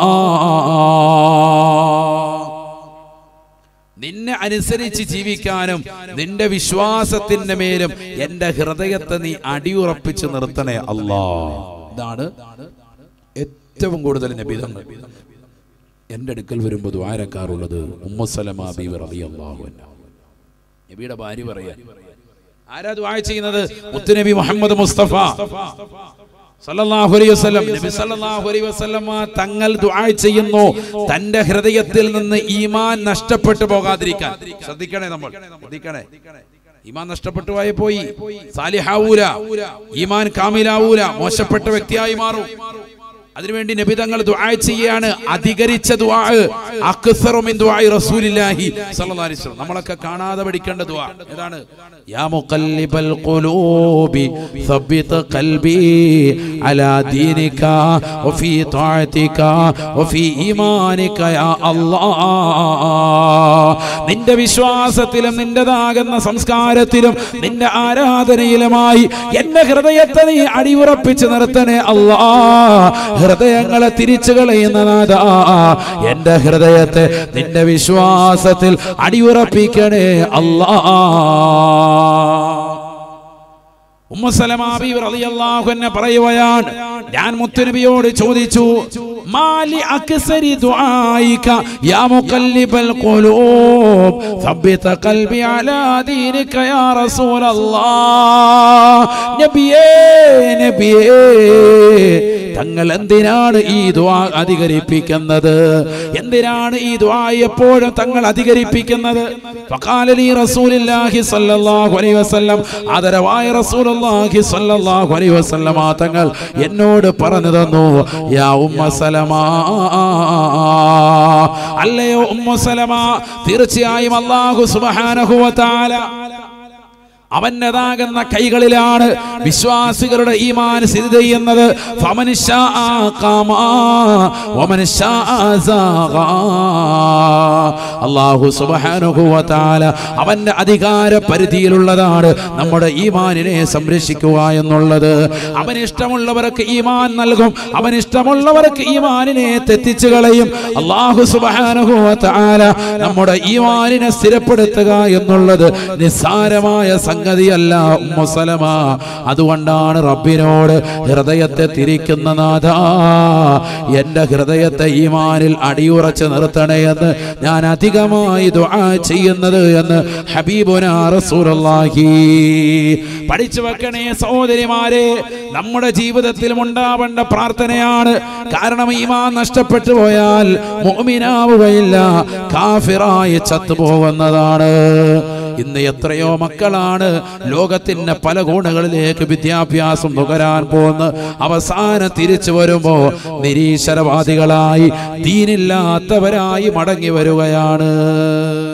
നിന്നെ അനുസരിച്ച് ജീവിക്കാനും നിന്റെ വിശ്വാസത്തിന്റെ മേലും എന്റെ ഹൃദയത്തെ നീ അടിയുറപ്പിച്ച് നിർത്തണേ അല്ലാ ഇതാണ് ഏറ്റവും കൂടുതൽ നബിതങ്ങൾ എന്റെ അടുക്കൽ വരുമ്പോൾ ദ്വാരക്കാറുള്ളത് ഉമ്മസലമ ബീവി റളിയല്ലാഹു അൻഹ നബിയുടെ ഭാര്യ പറയാ ആരാ ദ്വാര ചെയ്യുന്നത് മുത്തുനബി മുഹമ്മദ് മുസ്തഫ സല്ലല്ലാഹു അലൈഹി വസല്ലം നബി സല്ലല്ലാഹു അലൈഹി വസല്ലം തങ്ങൾ ദുആ ചെയ്യുന്നു തന്റെ ഹൃദയത്തിൽ നിന്ന് ഈമാൻ നഷ്ടപ്പെട്ടു പോകാതിരിക്കാൻ ശ്രദ്ധിക്കണേ നമ്മൾ ശ്രദ്ധിക്കണേ ഈമാൻ നഷ്ടപ്പെട്ടു പോയി പോയി സാലിഹാവൂല ഈമാൻ കാമിലാവൂല മോശപ്പെട്ട വ്യക്തിയായി മാറും അതിനുവേണ്ടി നബി തങ്ങൾ ദുആ ചെയ്യാണ് അധികരിച്ച ദുആ അക്സറു മിൻ ദുആഇ റസൂലില്ലാഹി സ്വല്ലല്ലാഹു അലൈഹി വസല്ലം നമ്മളൊക്കെ കാണാതെ പഠിക്കേണ്ട ദുആ ഏതാണ് യാ മുഖല്ലിബൽ ഖുലൂബി സബ്ബിത് ഖൽബി അലാ ദീനിക വഫീ തആതിക വഫീ ഈമാനിക യാ അല്ലാഹ് നിന്റെ വിശ്വാസത്തിലും നിന്റേതാകുന്ന സംസ്കാരത്തിലും നിന്റെ ആരാധനയിലുമായി എന്റെ ഹൃദയത്തെ നീ അടിയുറപ്പിച്ച് നിർത്തണേ അല്ലാ ഹൃദയങ്ങളെ തിരിച്ചു കളയുന്ന നാഥാ എന്റെ ഹൃദയത്തെ നിന്റെ വിശ്വാസത്തിൽ അടിയുറപ്പിക്കണേ അല്ലാ ഉമ്മസലമ ബീവി റളിയല്ലാഹു അൻഹ പറയുകയാണ് ഞാൻ മുത്തുനബിയോട് ചോദിച്ചു മാലി അക്സരി ദുആയിക യാ മുഖല്ലിബൽ ഖുലൂബ് ثبت قلبي على دينك يا رسول الله നബിയേ നബിയേ തങ്ങൾ എന്തിനാണ് ഈ ദുആ അധികരിപ്പിക്കുന്നത് എന്തിനാണ് ഈ ദുആ എപ്പോഴും തങ്ങൾ അധികരിപ്പിക്കുന്നത് ഫഖാല ലി റസൂലുള്ളാഹി സ്വല്ലല്ലാഹു അലൈഹി വസല്ലം ആദരവായ റസൂലുള്ളാഹി സ്വല്ലല്ലാഹു അലൈഹി വസല്ലം തങ്ങൾ എന്നോട് പറഞ്ഞു തന്നു യാ ഉമ്മ സലമ അല്ലയോ ഉമ്മ സലമ തീർച്ചയായും അല്ലാഹു സുബ്ഹാനഹു വ തആല അവൻ്റെതാകുന്ന കൈകളിലാണ് വിശ്വാസികളുടെ ഈമാൻ സ്ഥിതി ചെയ്യുന്നത് ഫമൻ ശാഅ ഖാമ, വമൻ ശാഅ സാഗ. അല്ലാഹു സുബ്ഹാനഹു വ തആല അവന്റെ അധികാര പരിധിയിലുള്ളതാണ് നമ്മുടെ ഈമാനിനെ സംരക്ഷിക്കുക എന്നുള്ളത് അവൻ ഇഷ്ടമുള്ളവർക്ക് ഈമാൻ നൽകും അവൻ ഇഷ്ടമുള്ളവർക്ക് ഈമാനിനെ തെറ്റിച്ചു കളയും അല്ലാഹു സുബ്ഹാനഹു വ തആല നമ്മുടെ ഈമാനിനെ സ്ഥിരപ്പെടുത്തുക എന്നുള്ളത് നിസ്സാരമായ സംഗതിയല്ല ഉമ്മുസലമ അതുകൊണ്ടാണ് റബ്ബിനോട് ഹൃദയത്തെ തിരിക്കുന്ന നാഥ എൻ്റെ ഹൃദയത്തെ ഈമാനിൽ അടിയുറച്ച് നിർത്തണേ എന്ന് ഞാൻ അധികമായി ദുആ ചെയ്യുന്നത് എന്ന് ഹബീബുന റസൂലുള്ളാഹി പഠിച്ചു വെക്കണേ സഹോദരിമാരെ നമ്മുടെ ജീവിതത്തിലും ഉണ്ടാവേണ്ട പ്രാർത്ഥനയാണ് കാരണം ഈമാൻ നഷ്ടപ്പെട്ടു പോയാൽ മുഅ്മിനാവുകയില്ല കാഫിറായി ചത്തുപോകുന്നതാണ് ഇന്ന് എത്രയോ മക്കളാണ് ലോകത്തിന്റെ പല കോണുകളിലേക്ക് വിദ്യാഭ്യാസം നുകരാൻ പോകുന്ന അവസാനം തിരിച്ചു വരുമ്പോ നിരീശ്വരവാദികളായി ദീനില്ലാത്തവരായി മടങ്ങി വരികയാണ്